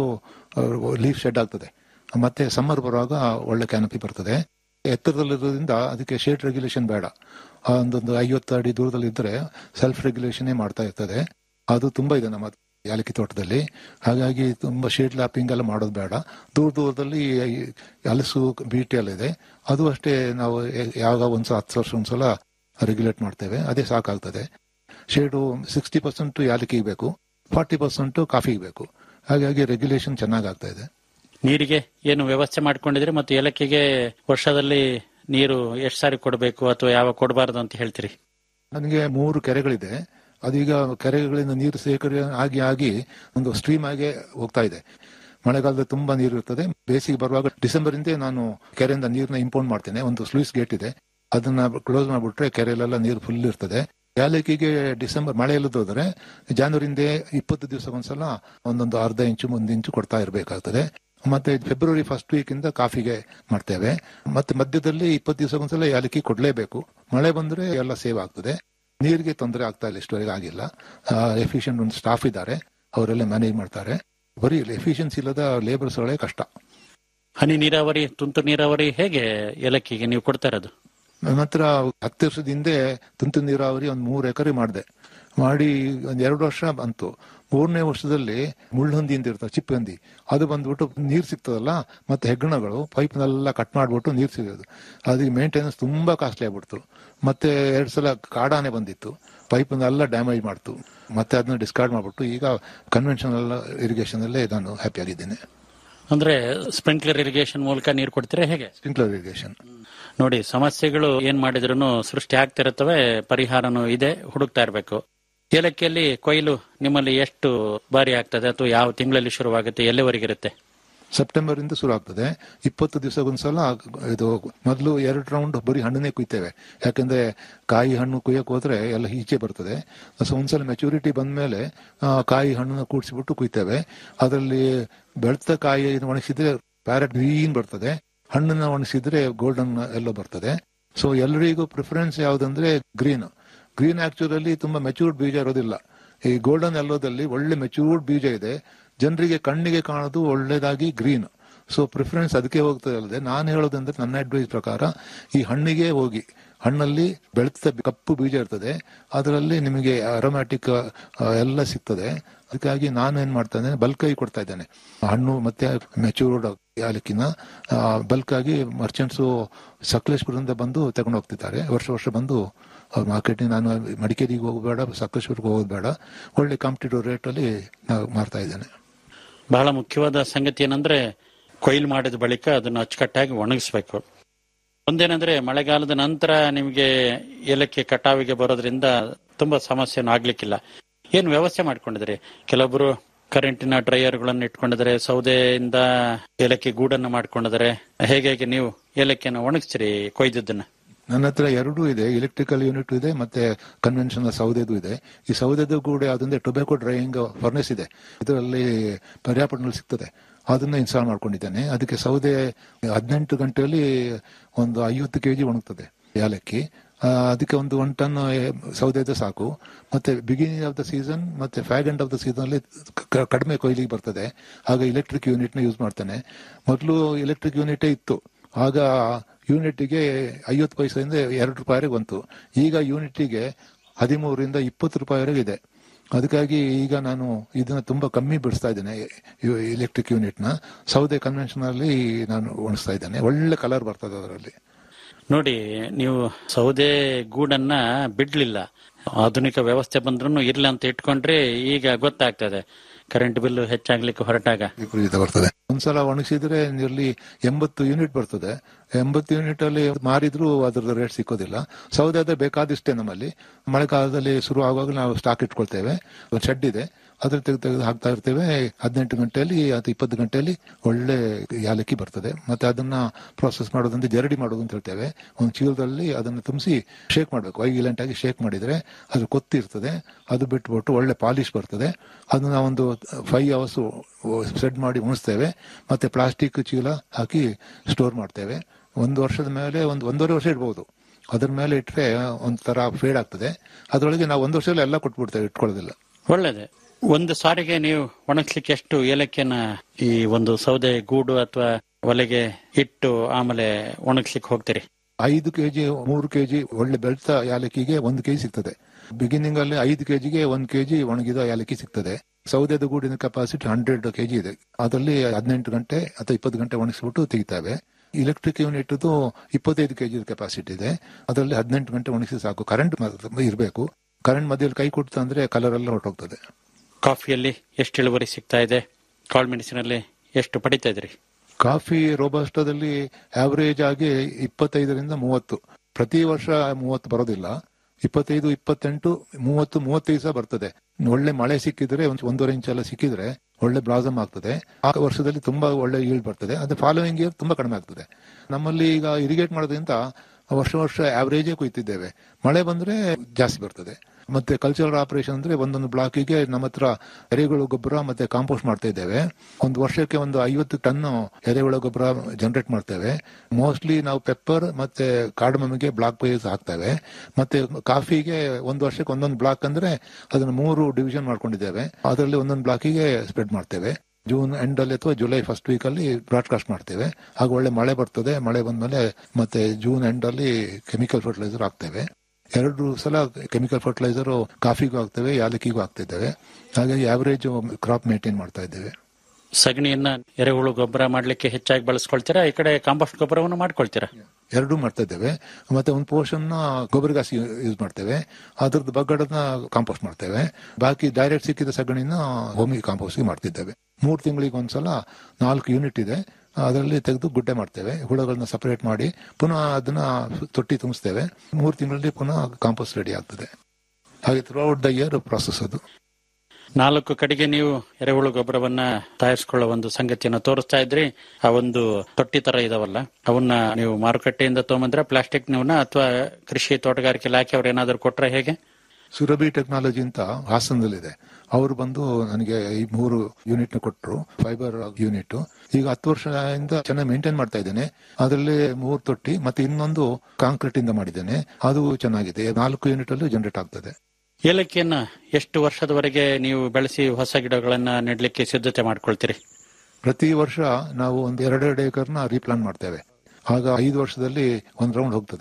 ಲೀಫ್ ಶೆಡ್ ಆಗ್ತದೆ ಮತ್ತೆ ಸಮ್ಮರ್ ಬರುವಾಗ ಒಳ್ಳೆ ಕ್ಯಾನಪಿ ಬರ್ತದೆ ಎತ್ತರದಲ್ಲಿರೋದ್ರಿಂದ ಅದಕ್ಕೆ ಶೇಡ್ ರೆಗ್ಯುಲೇಷನ್ ಬೇಡ ಆ ಒಂದೊಂದು ಐವತ್ತು ಅಡಿ ದೂರದಲ್ಲಿ ಇದ್ರೆ ಸೆಲ್ಫ್ ರೆಗ್ಯುಲೇಷನ್ ಮಾಡ್ತಾ ಇರ್ತದೆ ಅದು ತುಂಬಾ ಇದೆ ನಮ್ಮ ಯಾಲಕ್ಕಿ ತೋಟದಲ್ಲಿ ಹಾಗಾಗಿ ತುಂಬಾ ಶೇಡ್ ಲ್ಯಾಪಿಂಗ್ ಎಲ್ಲ ಮಾಡೋದು ಬೇಡ ದೂರ ದೂರದಲ್ಲಿ ಈ ಹಲಸು ಬೀಟಿ ಎಲ್ಲ ಇದೆ ಅದು ಅಷ್ಟೇ ನಾವು ಯಾವಾಗ ಒಂದ್ಸಲ ಹತ್ತು ವರ್ಷ ಒಂದ್ಸಲ ರೆಗ್ಯುಲೇಟ್ ಮಾಡ್ತೇವೆ ಅದೇ ಸಾಕಾಗ್ತದೆ ಶೇಡು ಸಿಕ್ಸ್ಟಿ ಪರ್ಸೆಂಟ್ ಯಾಲಕ್ಕಿಗೆ ಬೇಕು ಫಾರ್ಟಿ ಪರ್ಸೆಂಟ್ ಕಾಫಿಗೆ ಬೇಕು ಹಾಗಾಗಿ ರೆಗ್ಯುಲೇಷನ್ ಚೆನ್ನಾಗಿ ಆಗ್ತಾ ಇದೆ ನೀರಿಗೆ ಏನು ವ್ಯವಸ್ಥೆ ಮಾಡ್ಕೊಂಡಿದ್ರಿ ಮತ್ತು ಏಲಕ್ಕಿಗೆ ವರ್ಷದಲ್ಲಿ ನೀರು ಎಷ್ಟು ಸಾರಿ ಕೊಡಬೇಕು ಅಥವಾ ಯಾವಾಗ ಕೊಡಬಾರದು ಅಂತ ಹೇಳ್ತೀರಿ ನನಗೆ ಮೂರು ಕೆರೆಗಳಿದೆ ಅದೀಗ ಕೆರೆಗಳಿಂದ ನೀರು ಸೇಕರಣೆ ಆಗಿ ಆಗಿ ಒಂದು ಸ್ಟ್ರೀಮ್ ಆಗಿ ಹೋಗ್ತಾ ಇದೆ ಮಳೆಗಾಲದಲ್ಲಿ ತುಂಬಾ ನೀರು ಇರ್ತದೆ ಬೇಸಿಗೆ ಬರುವಾಗ ಡಿಸೆಂಬರ್ ಇಂದ ನಾನು ಕೆರೆಯಿಂದ ನೀರನ್ನ ಇಂಪೌಂಡ್ ಮಾಡ್ತೇನೆ ಒಂದು ಸ್ಲೂಸ್ ಗೇಟ್ ಇದೆ ಅದನ್ನ ಕ್ಲೋಸ್ ಮಾಡ್ಬಿಟ್ರೆ ಕೆರೆಯಲ್ಲೆಲ್ಲ ನೀರು ಫುಲ್ ಇರ್ತದೆ ಯಾಲಕ್ಕಿಗೆ ಡಿಸೆಂಬರ್ ಮಳೆ ಇಲ್ಲದೋದ್ರೆ ಜಾನ್ವರಿಯಿಂದ ಇಪ್ಪತ್ತು ದಿವಸ ಒಂದ್ಸಲ ಒಂದೊಂದು ಅರ್ಧ ಇಂಚು ಒಂದು ಇಂಚು ಕೊಡ್ತಾ ಇರಬೇಕಾಗ್ತದೆ ಮತ್ತೆ ಫೆಬ್ರವರಿ ಫಸ್ಟ್ ವೀಕ್ ಇಂದ ಕಾಫಿಗೆ ಮಾಡ್ತೇವೆ ಮತ್ತೆ ಮಧ್ಯದಲ್ಲಿ ಇಪ್ಪತ್ತು ದಿವಸ ಒಂದ್ಸಲ ಯಾಲಕ್ಕಿ ಕೊಡ್ಲೇಬೇಕು ಮಳೆ ಬಂದ್ರೆ ಎಲ್ಲ ಸೇವ್ ಆಗ್ತದೆ ನೀರಿಗೆ ತೊಂದರೆ ಆಗ್ತಾ ಇಲ್ಲ ಇಷ್ಟವರೆಗೆ ಆಗಿಲ್ಲ ಎಫಿಷಿಯಂಟ್ ಒಂದು ಸ್ಟಾಫ್ ಇದ್ದಾರೆ ಅವರೆಲ್ಲ ಮ್ಯಾನೇಜ್ ಮಾಡ್ತಾರೆ ಬರೀ ಎಫಿಷಿಯನ್ಸಿ ಇಲ್ಲದ ಲೇಬರ್ಸ್ಗಳೇ ಕಷ್ಟ ಹನಿ ನೀರಾವರಿ ತುಂತುರು ನೀರಾವರಿ ಹೇಗೆ ಏಲಕ್ಕಿಗೆ ನೀವು ಕೊಡ್ತಾ ಇರೋದು ನನ್ನ ಹತ್ರ ಹತ್ತು ವರ್ಷದ ಹಿಂದೆ ತುಂತು ನೀರಾವರಿ ಒಂದು ಮೂರು ಎಕರೆ ಮಾಡಿದೆ ಮಾಡಿ ಒಂದ್ ಎರಡು ವರ್ಷ ಬಂತು ಮೂರನೇ ವರ್ಷದಲ್ಲಿ ಮುಳ್ಳಹಂದಿ ಅಂತ ಇರ್ತದೆ ಚಿಪ್ಪಹಂದಿ ಅದು ಬಂದ್ಬಿಟ್ಟು ನೀರು ಸಿಗ್ತದಲ್ಲ ಮತ್ತೆ ಹೆಗ್ಗಣಗಳು ಪೈಪ್ನೆಲ್ಲ ಕಟ್ ಮಾಡ್ಬಿಟ್ಟು ನೀರು ಸಿಗೋದು ಅದಕ್ಕೆ ಮೇಂಟೆನೆನ್ಸ್ ತುಂಬಾ ಕಾಸ್ಟ್ಲಿ ಆಗ್ಬಿಡ್ತು ಮತ್ತೆ ಎರಡು ಸಲ ಕಾಡಾನೆ ಬಂದಿತ್ತು ಪೈಪ್ನೆಲ್ಲ ಡ್ಯಾಮೇಜ್ ಮಾಡ್ತು ಮತ್ತೆ ಅದನ್ನ ಡಿಸ್ಕಾರ್ಡ್ ಮಾಡ್ಬಿಟ್ಟು ಈಗ ಕನ್ವೆನ್ಷನಲ್ ಇರಿಗೇಷನ್ ಅಲ್ಲೇ ನಾನು ಹ್ಯಾಪಿ ಆಗಿದ್ದೇನೆ ಅಂದ್ರೆ ಸ್ಪ್ರಿಂಕ್ಲರ್ ಇರಿಗೇಷನ್ ಮೂಲಕ ನೀರು ಕೊಡ್ತೀರಾ ಹೇಗೆ ಸ್ಪ್ರಿಂಕ್ಲರ್ ಇರಿಗೇಷನ್ ನೋಡಿ ಸಮಸ್ಯೆಗಳು ಏನ್ ಮಾಡಿದ್ರು ಸೃಷ್ಟಿ ಆಗ್ತಿರುತ್ತವೆ ಪರಿಹಾರನೂ ಇದೆ ಹುಡುಕ್ತಾ ಇರಬೇಕು ಏಲಕ್ಕಿಯಲ್ಲಿ ಕೊಯ್ಲು ನಿಮ್ಮಲ್ಲಿ ಎಷ್ಟು ಬಾರಿ ಆಗ್ತದೆ ಅಥವಾ ಯಾವ ತಿಂಗಳಲ್ಲಿ ಶುರುವಾಗುತ್ತೆ ಎಲ್ಲಿವರೆಗಿರುತ್ತೆ ಸೆಪ್ಟೆಂಬರ್ ಇಂದ ಶುರು ಆಗ್ತದೆ ಇಪ್ಪತ್ತು ದಿವಸಕ್ಕೊಂದ್ಸಲ ಇದು ಮೊದಲು ಎರಡು ರೌಂಡ್ ಬರೀ ಹಣ್ಣನ್ನೇ ಕುಯ್ತೇವೆ ಯಾಕಂದ್ರೆ ಕಾಯಿ ಹಣ್ಣು ಕುಯ್ಯಕ್ ಹೋದ್ರೆ ಎಲ್ಲ ಈಚೆ ಬರ್ತದೆ ಸೊ ಒಂದ್ಸಲ ಮೆಚುರಿಟಿ ಬಂದ್ಮೇಲೆ ಆ, ಕಾಯಿ ಹಣ್ಣನ್ನ ಕೂಡಿಸಿಬಿಟ್ಟು ಕುಯ್ತೇವೆ ಅದರಲ್ಲಿ ಬೆಳ್ತ ಕಾಯಿ ಒಣಗಿಸಿದ್ರೆ ಪ್ಯಾರೆಟ್ ಗ್ರೀನ್ ಬರ್ತದೆ ಹಣ್ಣನ್ನ ಒಣಗಿಸಿದ್ರೆ ಗೋಲ್ಡನ್ ಎಲ್ಲೋ ಬರ್ತದೆ ಸೊ ಎಲ್ಲರಿಗೂ ಪ್ರಿಫರೆನ್ಸ್ ಯಾವ್ದಂದ್ರೆ ಗ್ರೀನ್ ಗ್ರೀನ್ ಆಕ್ಚುಲಿ ತುಂಬಾ ಮೆಚೂರ್ಡ್ ಬೀಜ ಇರೋದಿಲ್ಲ ಈ ಗೋಲ್ಡನ್ ಎಲ್ಲೋದಲ್ಲಿ ಒಳ್ಳೆ ಮೆಚೂರ್ಡ್ ಬೀಜ ಇದೆ ಜನರಿಗೆ ಕಣ್ಣಿಗೆ ಕಾಣೋದು ಒಳ್ಳೇದಾಗಿ ಗ್ರೀನ್ ಸೊ ಪ್ರಿಫರೆನ್ಸ್ ಅದಕ್ಕೆ ಹೋಗ್ತದೆ ಅಲ್ಲದೆ ನಾನು ಹೇಳೋದಂದ್ರೆ ನನ್ನ ಅಡ್ವೈಸ್ ಪ್ರಕಾರ ಈ ಹಣ್ಣಿಗೆ ಹೋಗಿ ಹಣ್ಣಲ್ಲಿ ಬೆಳೆದ ಕಪ್ಪು ಬೀಜ ಇರ್ತದೆ ಅದರಲ್ಲಿ ನಿಮಗೆ ಅರೋಮ್ಯಾಟಿಕ್ ಎಲ್ಲ ಸಿಗ್ತದೆ ಅದಕ್ಕಾಗಿ ನಾನು ಏನ್ ಮಾಡ್ತಾ ಇದ್ದೇನೆ ಬಲ್ಕ್ ಆಗಿ ಕೊಡ್ತಾ ಇದ್ದೇನೆ ಹಣ್ಣು ಮತ್ತೆ ಮೆಚೂರ್ಡ್ ಯಾಲಕ್ಕಿನ ಬಲ್ಕ್ ಆಗಿ ಮರ್ಚೆಂಟ್ಸ್ ಸಕಲೇಶ್ಪುರದಿಂದ ಬಂದು ತಗೊಂಡು ಹೋಗ್ತಿದ್ದಾರೆ ವರ್ಷ ವರ್ಷ ಬಂದು ಮಾರ್ಕೆಟಿಂಗ್ ನಾನು ಮಡಿಕೇರಿಗೆ ಹೋಗಬೇಡ ಸಕಲೇಶ್ಪುರಕ್ಕೆ ಹೋಗೋದು ಬೇಡ ಒಳ್ಳೆ ಕಾಂಪಿಟೇಟಿವ್ ರೇಟ್ ಅಲ್ಲಿ ನಾವು ಮಾರ್ತಾ ಇದ್ದೇನೆ ಬಹಳ ಮುಖ್ಯವಾದ ಸಂಗತಿ ಏನಂದ್ರೆ ಕೊಯ್ಲು ಮಾಡಿದ ಬಳಿಕ ಅದನ್ನು ಅಚ್ಚುಕಟ್ಟಾಗಿ ಒಣಗಿಸ್ಬೇಕು ಒಂದೇನಂದ್ರೆ ಮಳೆಗಾಲದ ನಂತರ ನಿಮಗೆ ಏಲಕ್ಕಿ ಕಟಾವಿಗೆ ಬರೋದ್ರಿಂದ ತುಂಬಾ ಸಮಸ್ಯೆ ಆಗ್ಲಿಕ್ಕಿಲ್ಲ ಏನ್ ವ್ಯವಸ್ಥೆ ಮಾಡ್ಕೊಂಡಿದ್ರಿ ಕೆಲವೊಬ್ರು ಕರೆಂಟಿನ ಡ್ರೈಯರ್ಗಳನ್ನು ಇಟ್ಕೊಂಡಿದ್ದಾರೆ ಸೌದೆಯಿಂದ ಏಲಕ್ಕಿ ಗೂಡನ್ನು ಮಾಡ್ಕೊಂಡಿದ್ದಾರೆ ಹೇಗೆ ಹೇಗೆ ನೀವು ಏಲಕ್ಕಿಯನ್ನು ಒಣಗಿಸ್ತೀರಿ ಕೊಯ್ದದ್ದನ್ನ ನನ್ನ ಹತ್ರ ಎರಡೂ ಇದೆ ಎಲೆಕ್ಟ್ರಿಕಲ್ ಯೂನಿಟ್ ಇದೆ ಮತ್ತೆ ಕನ್ವೆನ್ಷನಲ್ ಸೌದೆದು ಇದೆ ಈ ಸೌದೆದು ಕೂಡ ಅದೊಂದೇ ಟೊಬ್ಯಾಕೊ ಡ್ರೈಯಿಂಗ್ ಫರ್ನೆಸ್ ಇದೆ ಇದರಲ್ಲಿ ಪರ್ಯಾಪಟ್ಟಣದಲ್ಲಿ ಸಿಗ್ತದೆ ಅದನ್ನ ಇನ್ಸ್ಟಾಲ್ ಮಾಡ್ಕೊಂಡಿದ್ದೇನೆ ಅದಕ್ಕೆ ಸೌದೆ ಹದಿನೆಂಟು ಗಂಟೆಯಲ್ಲಿ ಒಂದು ಐವತ್ತು ಕೆಜಿ ಒಣಗ್ತದೆ ಯಾಲಕ್ಕಿ ಆ, ಅದಕ್ಕೆ ಒಂದು ಒನ್ ಟನ್ ಸೌದೆ ಇದ್ರೆ ಸಾಕು ಮತ್ತೆ ಬಿಗಿನಿಂಗ್ ಆಫ್ ದ ಸೀಸನ್ ಮತ್ತೆ fag end of the season ಅಲ್ಲಿ ಕ- ಕಡಿಮೆ ಕೊಯ್ಲಿಗೆ ಬರ್ತದೆ ಆಗ ಎಲೆಕ್ಟ್ರಿಕ್ ಯೂನಿಟ್ ನ ಯೂಸ್ ಮಾಡ್ತೇನೆ ಮೊದಲು ಎಲೆಕ್ಟ್ರಿಕ್ ಯೂನಿಟೇ ಇತ್ತು ಆಗ ಯೂನಿಟ್ಗೆ ಐವತ್ತು ಪೈಸೆಯಿಂದ ಎರಡು ರೂಪಾಯಿವರೆಗೆ ಬಂತು ಈಗ ಯೂನಿಟಿಗೆ ಹದಿಮೂರರಿಂದ ಇಪ್ಪತ್ತು ರೂಪಾಯಿವರೆಗೆ ಇದೆ ಅದಕ್ಕಾಗಿ ಈಗ ನಾನು ಇದನ್ನ ತುಂಬಾ ಕಮ್ಮಿ ಬಿಡಿಸ್ತಾ ಇದ್ದೇನೆ ಎಲೆಕ್ಟ್ರಿಕ್ ಯೂನಿಟ್ ನ ಸೌದೆ ಕನ್ವೆನ್ಷನ್ ಅಲ್ಲಿ ನಾನು ಒಣಗಿಸ್ತಾ ಇದ್ದೇನೆ ಒಳ್ಳೆ ಕಲರ್ ಬರ್ತದೆ ಅದರಲ್ಲಿ ನೋಡಿ ನೀವು ಸೌದೆ ಗೂಡನ್ನ ಬಿಡ್ಲಿಲ್ಲ ಆಧುನಿಕ ವ್ಯವಸ್ಥೆ ಬಂದ್ರು ಇರ್ಲಿ ಅಂತ ಇಟ್ಕೊಂಡ್ರೆ ಈಗ ಗೊತ್ತಾಗ್ತದೆ ಕರೆಂಟ್ ಬಿಲ್ ಹೆಚ್ಚಾಗ್ಲಿಕ್ಕೆ ಹೊರಟಾಗ ವಿಪರೀತ ಬರ್ತದೆ ಒಂದ್ಸಲ ಒಣಗಿಸಿದ್ರೆ ನಿಯರ್ಲಿ ಎಂಬತ್ತು ಯೂನಿಟ್ ಬರ್ತದೆ ಎಂಬತ್ತು ಯೂನಿಟ್ ಅಲ್ಲಿ ಮಾರಿದ್ರು ಅದ್ರ ರೇಟ್ ಸಿಕ್ಕೋದಿಲ್ಲ ಸೌದೆ ಆದ್ರೆ ಬೇಕಾದಿಷ್ಟೇ ನಮ್ಮಲ್ಲಿ ಮಳೆಗಾಲದಲ್ಲಿ ಶುರು ಆಗುವಾಗ ನಾವು ಸ್ಟಾಕ್ ಇಟ್ಕೊಳ್ತೇವೆ ಒಂದು ಶೆಡ್ ಇದೆ ಅದ್ರ ತೆಗೆದು ತೆಗೆದು ಹಾಕ್ತಾ ಇರ್ತೇವೆ ಹದಿನೆಂಟು ಗಂಟೆಯಲ್ಲಿ ಅಥವಾ ಇಪ್ಪತ್ತು ಗಂಟೆಯಲ್ಲಿ ಒಳ್ಳೆ ಯಾಲಕ್ಕಿ ಬರ್ತದೆ ಮತ್ತೆ ಅದನ್ನ ಪ್ರೋಸೆಸ್ ಮಾಡೋದಂದ್ರೆ ಜರಡಿ ಮಾಡೋದು ಅಂತ ಹೇಳ್ತೇವೆ ಒಂದು ಚೀಲದಲ್ಲಿ ಅದನ್ನ ತುಂಬಿಸಿ ಶೇಕ್ ಮಾಡಬೇಕು ವೈಗಿಲೆಂಟ್ ಆಗಿ ಶೇಕ್ ಮಾಡಿದ್ರೆ ಅದು ಕೊತ್ತಿ ಇರ್ತದೆ ಅದು ಬಿಟ್ಬಿಟ್ಟು ಒಳ್ಳೆ ಪಾಲಿಶ್ ಬರ್ತದೆ ಅದನ್ನ ಒಂದು ಫೈವ್ ಅವರ್ಸ್ ಸೆಟ್ ಮಾಡಿ ಉಣಿಸ್ತೇವೆ ಮತ್ತೆ ಪ್ಲಾಸ್ಟಿಕ್ ಚೀಲ ಹಾಕಿ ಸ್ಟೋರ್ ಮಾಡ್ತೇವೆ ಒಂದು ವರ್ಷದ ಮೇಲೆ ಒಂದು ಒಂದೂವರೆ ವರ್ಷ ಇಡ್ಬೋದು ಅದ್ರ ಮೇಲೆ ಇಟ್ಟರೆ ಒಂಥರ ಫೇಡ್ ಆಗ್ತದೆ ಅದರೊಳಗೆ ನಾವು ಒಂದು ವರ್ಷದಲ್ಲಿ ಎಲ್ಲ ಕೊಟ್ಬಿಡ್ತೇವೆ ಇಟ್ಕೊಳ್ಳೋದಿಲ್ಲ ಒಳ್ಳೇದೆ ಒಂದು ಸಾರಿಗೆ ನೀವು ಒಣಗಿಸ್ಲಿಕ್ಕೆ ಎಷ್ಟು ಏಲಕ್ಕಿಯನ್ನ ಈ ಒಂದು ಸೌದೆ ಗೂಡು ಅಥವಾ ಒಲೆಗೆ ಇಟ್ಟು ಆಮೇಲೆ ಒಣಗಿಸ್ಲಿಕ್ಕೆ ಹೋಗ್ತೀರಿ ಐದು ಕೆಜಿ ಮೂರು ಕೆಜಿ ಒಳ್ಳೆ ಬೆಳ್ತ ಯಾಲಕ್ಕಿಗೆ ಒಂದು ಕೆಜಿ ಸಿಗ್ತದೆ ಬಿಗಿನಿಂಗ್ ಅಲ್ಲಿ ಐದು ಕೆಜಿಗೆ ಒಂದು ಕೆಜಿ ಒಣಗಿದ ಯಾಲಕ್ಕಿ ಸಿಗ್ತದೆ ಸೌದೆದ ಗೂಡಿನ ಕೆಪಾಸಿಟಿ ಹಂಡ್ರೆಡ್ ಕೆಜಿ ಇದೆ ಅದರಲ್ಲಿ ಹದಿನೆಂಟು ಗಂಟೆ ಅಥವಾ ಇಪ್ಪತ್ತು ಗಂಟೆ ಒಣಗಿಸ್ಬಿಟ್ಟು ತೆಗಿತಾವೆ ಇಲೆಕ್ಟ್ರಿಕ್ ಯೂನಿಟ್ ಇಪ್ಪತ್ತೈದು ಕೆಜಿ ಕೆಪಾಸಿಟಿ ಇದೆ ಅದರಲ್ಲಿ ಹದಿನೆಂಟು ಗಂಟೆ ಒಣಗಿಸಿ ಸಾಕು ಕರೆಂಟ್ ಇರಬೇಕು ಕರೆಂಟ್ ಮಧ್ಯದಲ್ಲಿ ಕೈ ಕೊಡ್ತು ಅಂದ್ರೆ ಕಲರ್ ಎಲ್ಲ ಹೊರಟೋಗ್ತದೆ ಕಾಫಿಯಲ್ಲಿ ಎಷ್ಟು ಇಳುವರಿ ಸಿಗ್ತಾ ಇದೆ ಕಾಳುಮೆಣಸಿನಲ್ಲಿ ಎಷ್ಟು ಪಡಿತಾ ಇದ್ರಿ ಕಾಫಿ ರೋಬಸ್ಟೋದಲ್ಲಿ ಆವರೇಜ್ ಆಗಿ ಇಪ್ಪತ್ತೈದರಿಂದ ಮೂವತ್ತು ಪ್ರತಿ ವರ್ಷ ಮೂವತ್ತು ಬರೋದಿಲ್ಲ ಇಪ್ಪತ್ತೈದು ಇಪ್ಪತ್ತೆಂಟು ಮೂವತ್ತು ಮೂವತ್ತೈದು ಸಹ ಬರ್ತದೆ ಒಳ್ಳೆ ಮಳೆ ಸಿಕ್ಕಿದ್ರೆ ಒಂದು ಒಂದೂವರೆ ಇಂಚ್ ಎಲ್ಲ ಸಿಕ್ಕಿದ್ರೆ ಒಳ್ಳೆ ಬ್ಲಾಸಮ್ ಆಗ್ತದೆ ಆ ವರ್ಷದಲ್ಲಿ ತುಂಬಾ ಒಳ್ಳೆ ಈಲ್ಡ್ ಬರ್ತದೆ ಅದು ಫಾಲೋವಿಂಗ್ ಇಯರ್ ತುಂಬಾ ಕಡಿಮೆ ಆಗ್ತದೆ ನಮ್ಮಲ್ಲಿ ಈಗ ಇರಿಗೇಟ್ ಮಾಡೋದ್ರಿಂದ ವರ್ಷ ವರ್ಷ ಆವರೇಜೇ ಕುಯ್ತಿದ್ದೇವೆ ಮಳೆ ಬಂದ್ರೆ ಜಾಸ್ತಿ ಬರ್ತದೆ ಮತ್ತೆ ಕಲ್ಚರಲ್ ಆಪರೇಷನ್ ಅಂದ್ರೆ ಒಂದೊಂದು ಬ್ಲಾಕಿಗೆ ನಮ್ಮ ಹತ್ರ ಎರೆಹುಳು ಗೊಬ್ಬರ ಮತ್ತೆ ಕಾಂಪೋಸ್ಟ್ ಮಾಡ್ತಾ ಇದ್ದೇವೆ ಒಂದು ವರ್ಷಕ್ಕೆ ಒಂದು ಐವತ್ತು ಟನ್ ಎರೆಹುಳ ಗೊಬ್ಬರ ಜನರೇಟ್ ಮಾಡ್ತೇವೆ ಮೋಸ್ಟ್ಲಿ ನಾವು ಪೆಪ್ಪರ್ ಮತ್ತೆ ಕಾರ್ಡಮಮಿಗೆ ಬ್ಲಾಕ್ ವೈಸ್ ಹಾಕ್ತೇವೆ ಮತ್ತೆ ಕಾಫಿಗೆ ಒಂದು ವರ್ಷಕ್ಕೆ ಒಂದೊಂದು ಬ್ಲಾಕ್ ಅಂದ್ರೆ ಅದನ್ನ ಮೂರು ಡಿವಿಷನ್ ಮಾಡ್ಕೊಂಡಿದ್ದೇವೆ ಅದರಲ್ಲಿ ಒಂದೊಂದು ಬ್ಲಾಕಿಗೆ ಸ್ಪ್ರೆಡ್ ಮಾಡ್ತೇವೆ ಜೂನ್ ಎಂಡ್ ಅಲ್ಲಿ ಅಥವಾ ಜುಲೈ ಫಸ್ಟ್ ವೀಕ್ ಅಲ್ಲಿ ಬ್ರಾಡ್ಕಾಸ್ಟ್ ಮಾಡ್ತೇವೆ ಆಗ ಒಳ್ಳೆ ಮಳೆ ಬರ್ತದೆ ಮಳೆ ಬಂದ್ಮೇಲೆ ಮತ್ತೆ ಜೂನ್ ಎಂಡ್ ಅಲ್ಲಿ ಕೆಮಿಕಲ್ ಫರ್ಟಿಲೈಸರ್ ಹಾಕ್ತೇವೆ ಎರಡು ಸಲ ಕೆಮಿಕಲ್ ಫರ್ಟಿಲೈಸರ್ ಕಾಫಿಗೂ ಹಾಕ್ತೇವೆ ಯಾಲಕ್ಕಿಗೂ ಹಾಕ್ತಿದ್ದೇವೆ ಹಾಗಾಗಿ ಆವರೇಜ್ ಕ್ರಾಪ್ ಮೇಂಟೈನ್ ಮಾಡ್ತಾ ಇದ್ದೇವೆ ಸಗಣಿಯನ್ನ ಎರೆಹುಳು ಗೊಬ್ಬರ ಮಾಡ್ಲಿಕ್ಕೆ ಹೆಚ್ಚಾಗಿ ಬಳಸ್ಕೊಳ್ತೀರಾ ಈ ಕಡೆ ಕಾಂಪೋಸ್ಟ್ ಗೊಬ್ಬರವನ್ನು ಮಾಡ್ಕೊಳ್ತೀರಾ ಎರಡೂ ಮಾಡ್ತಾ ಇದ್ದೇವೆ ಮತ್ತೆ ಒಂದು ಪೋರ್ಷನ್ ಗೊಬ್ಬರಗಾಸಿ ಯೂಸ್ ಮಾಡ್ತೇವೆ ಅದ್ರದ್ದು ಬಗ್ಗಡನ್ನ ಕಾಂಪೋಸ್ಟ್ ಮಾಡ್ತೇವೆ ಬಾಕಿ ಡೈರೆಕ್ಟ್ ಸಿಕ್ಕಿದ ಸಗಣಿನ ಹೋಮಿ ಕಾಂಪೋಸ್ಟ್ ಮಾಡ್ತಿದ್ದೇವೆ ಮೂರು ತಿಂಗಳಿಗೆ ಒಂದ್ಸಲ ನಾಲ್ಕು ಯೂನಿಟ್ ಇದೆ ಅದರಲ್ಲಿ ತೆಗೆದು ಗುಡ್ಡೆ ಮಾಡ್ತೇವೆ ಹುಳಗಳನ್ನ ಸಪರೇಟ್ ಮಾಡಿ ಪುನಃ ಅದನ್ನ ತೊಟ್ಟಿ ತುಂಬಿಸ್ತೇವೆ ಮೂರು ತಿಂಗಳಲ್ಲಿ ಪುನಃ ಕಾಂಪೋಸ್ಟ್ ರೆಡಿ ಆಗ್ತದೆ ಹಾಗೆ throughout the year process ಅದು ನಾಲ್ಕು ಕಡೆಗೆ ನೀವು ಎರೆಹುಳು ಗೊಬ್ಬರವನ್ನ ತಯಾರಿಸಿಕೊಳ್ಳುವ ಒಂದು ಸಂಗತಿಯನ್ನ ತೋರಿಸ್ತಾ ಇದ್ರಿ ಆ ಒಂದು ತೊಟ್ಟಿ ತರ ಇದಾವಲ್ಲ ಅವನ್ನ ನೀವು ಮಾರುಕಟ್ಟೆಯಿಂದ ತಗೊಂಬಂದ್ರೆ ಪ್ಲಾಸ್ಟಿಕ್ ನೀವನ್ನ ಅಥವಾ ಕೃಷಿ ತೋಟಗಾರಿಕೆ ಇಲಾಖೆ ಅವ್ರು ಏನಾದ್ರು ಕೊಟ್ರೆ ಹೇಗೆ ಸುರಭಿ ಟೆಕ್ನಾಲಜಿ ಅಂತ ಹಾಸನದಲ್ಲಿದೆ ಅವರು ಬಂದು ನನಗೆ ಈ ಮೂರು ಯೂನಿಟ್ ನ ಕೊಟ್ಟರು ಫೈಬರ್ ಯೂನಿಟ್ ಈಗ ಹತ್ತು ವರ್ಷದಿಂದ ಚೆನ್ನಾಗಿ ಮೇಂಟೈನ್ ಮಾಡ್ತಾ ಇದ್ದೇನೆ ಅದರಲ್ಲಿ ಮೂರು ತೊಟ್ಟಿ ಮತ್ತೆ ಇನ್ನೊಂದು ಕಾಂಕ್ರೀಟ್ ಇಂದ ಮಾಡಿದ್ದೇನೆ ಅದು ಚೆನ್ನಾಗಿದೆ ನಾಲ್ಕು ಯೂನಿಟ್ ಅಲ್ಲೂ ಜನರೇಟ್ ಆಗ್ತದೆ ಏಲಕ್ಕಿಯನ್ನ ಎಷ್ಟು ವರ್ಷದವರೆಗೆ ನೀವು ಬೆಳೆಸಿ ಹೊಸ ಗಿಡಗಳನ್ನ ನೆಡ್ಲಿಕ್ಕೆ ಸಿದ್ಧತೆ ಮಾಡ್ಕೊಳ್ತೀರಿ ಪ್ರತಿ ವರ್ಷ ನಾವು ಒಂದು ಎರಡೆರಡು ಏಕರ್ನ ರೀಪ್ಲಾನ್ ಮಾಡ್ತೇವೆ ಆಗ ಐದು ವರ್ಷದಲ್ಲಿ ಒಂದು ರೌಂಡ್ ಹೋಗ್ತದೆ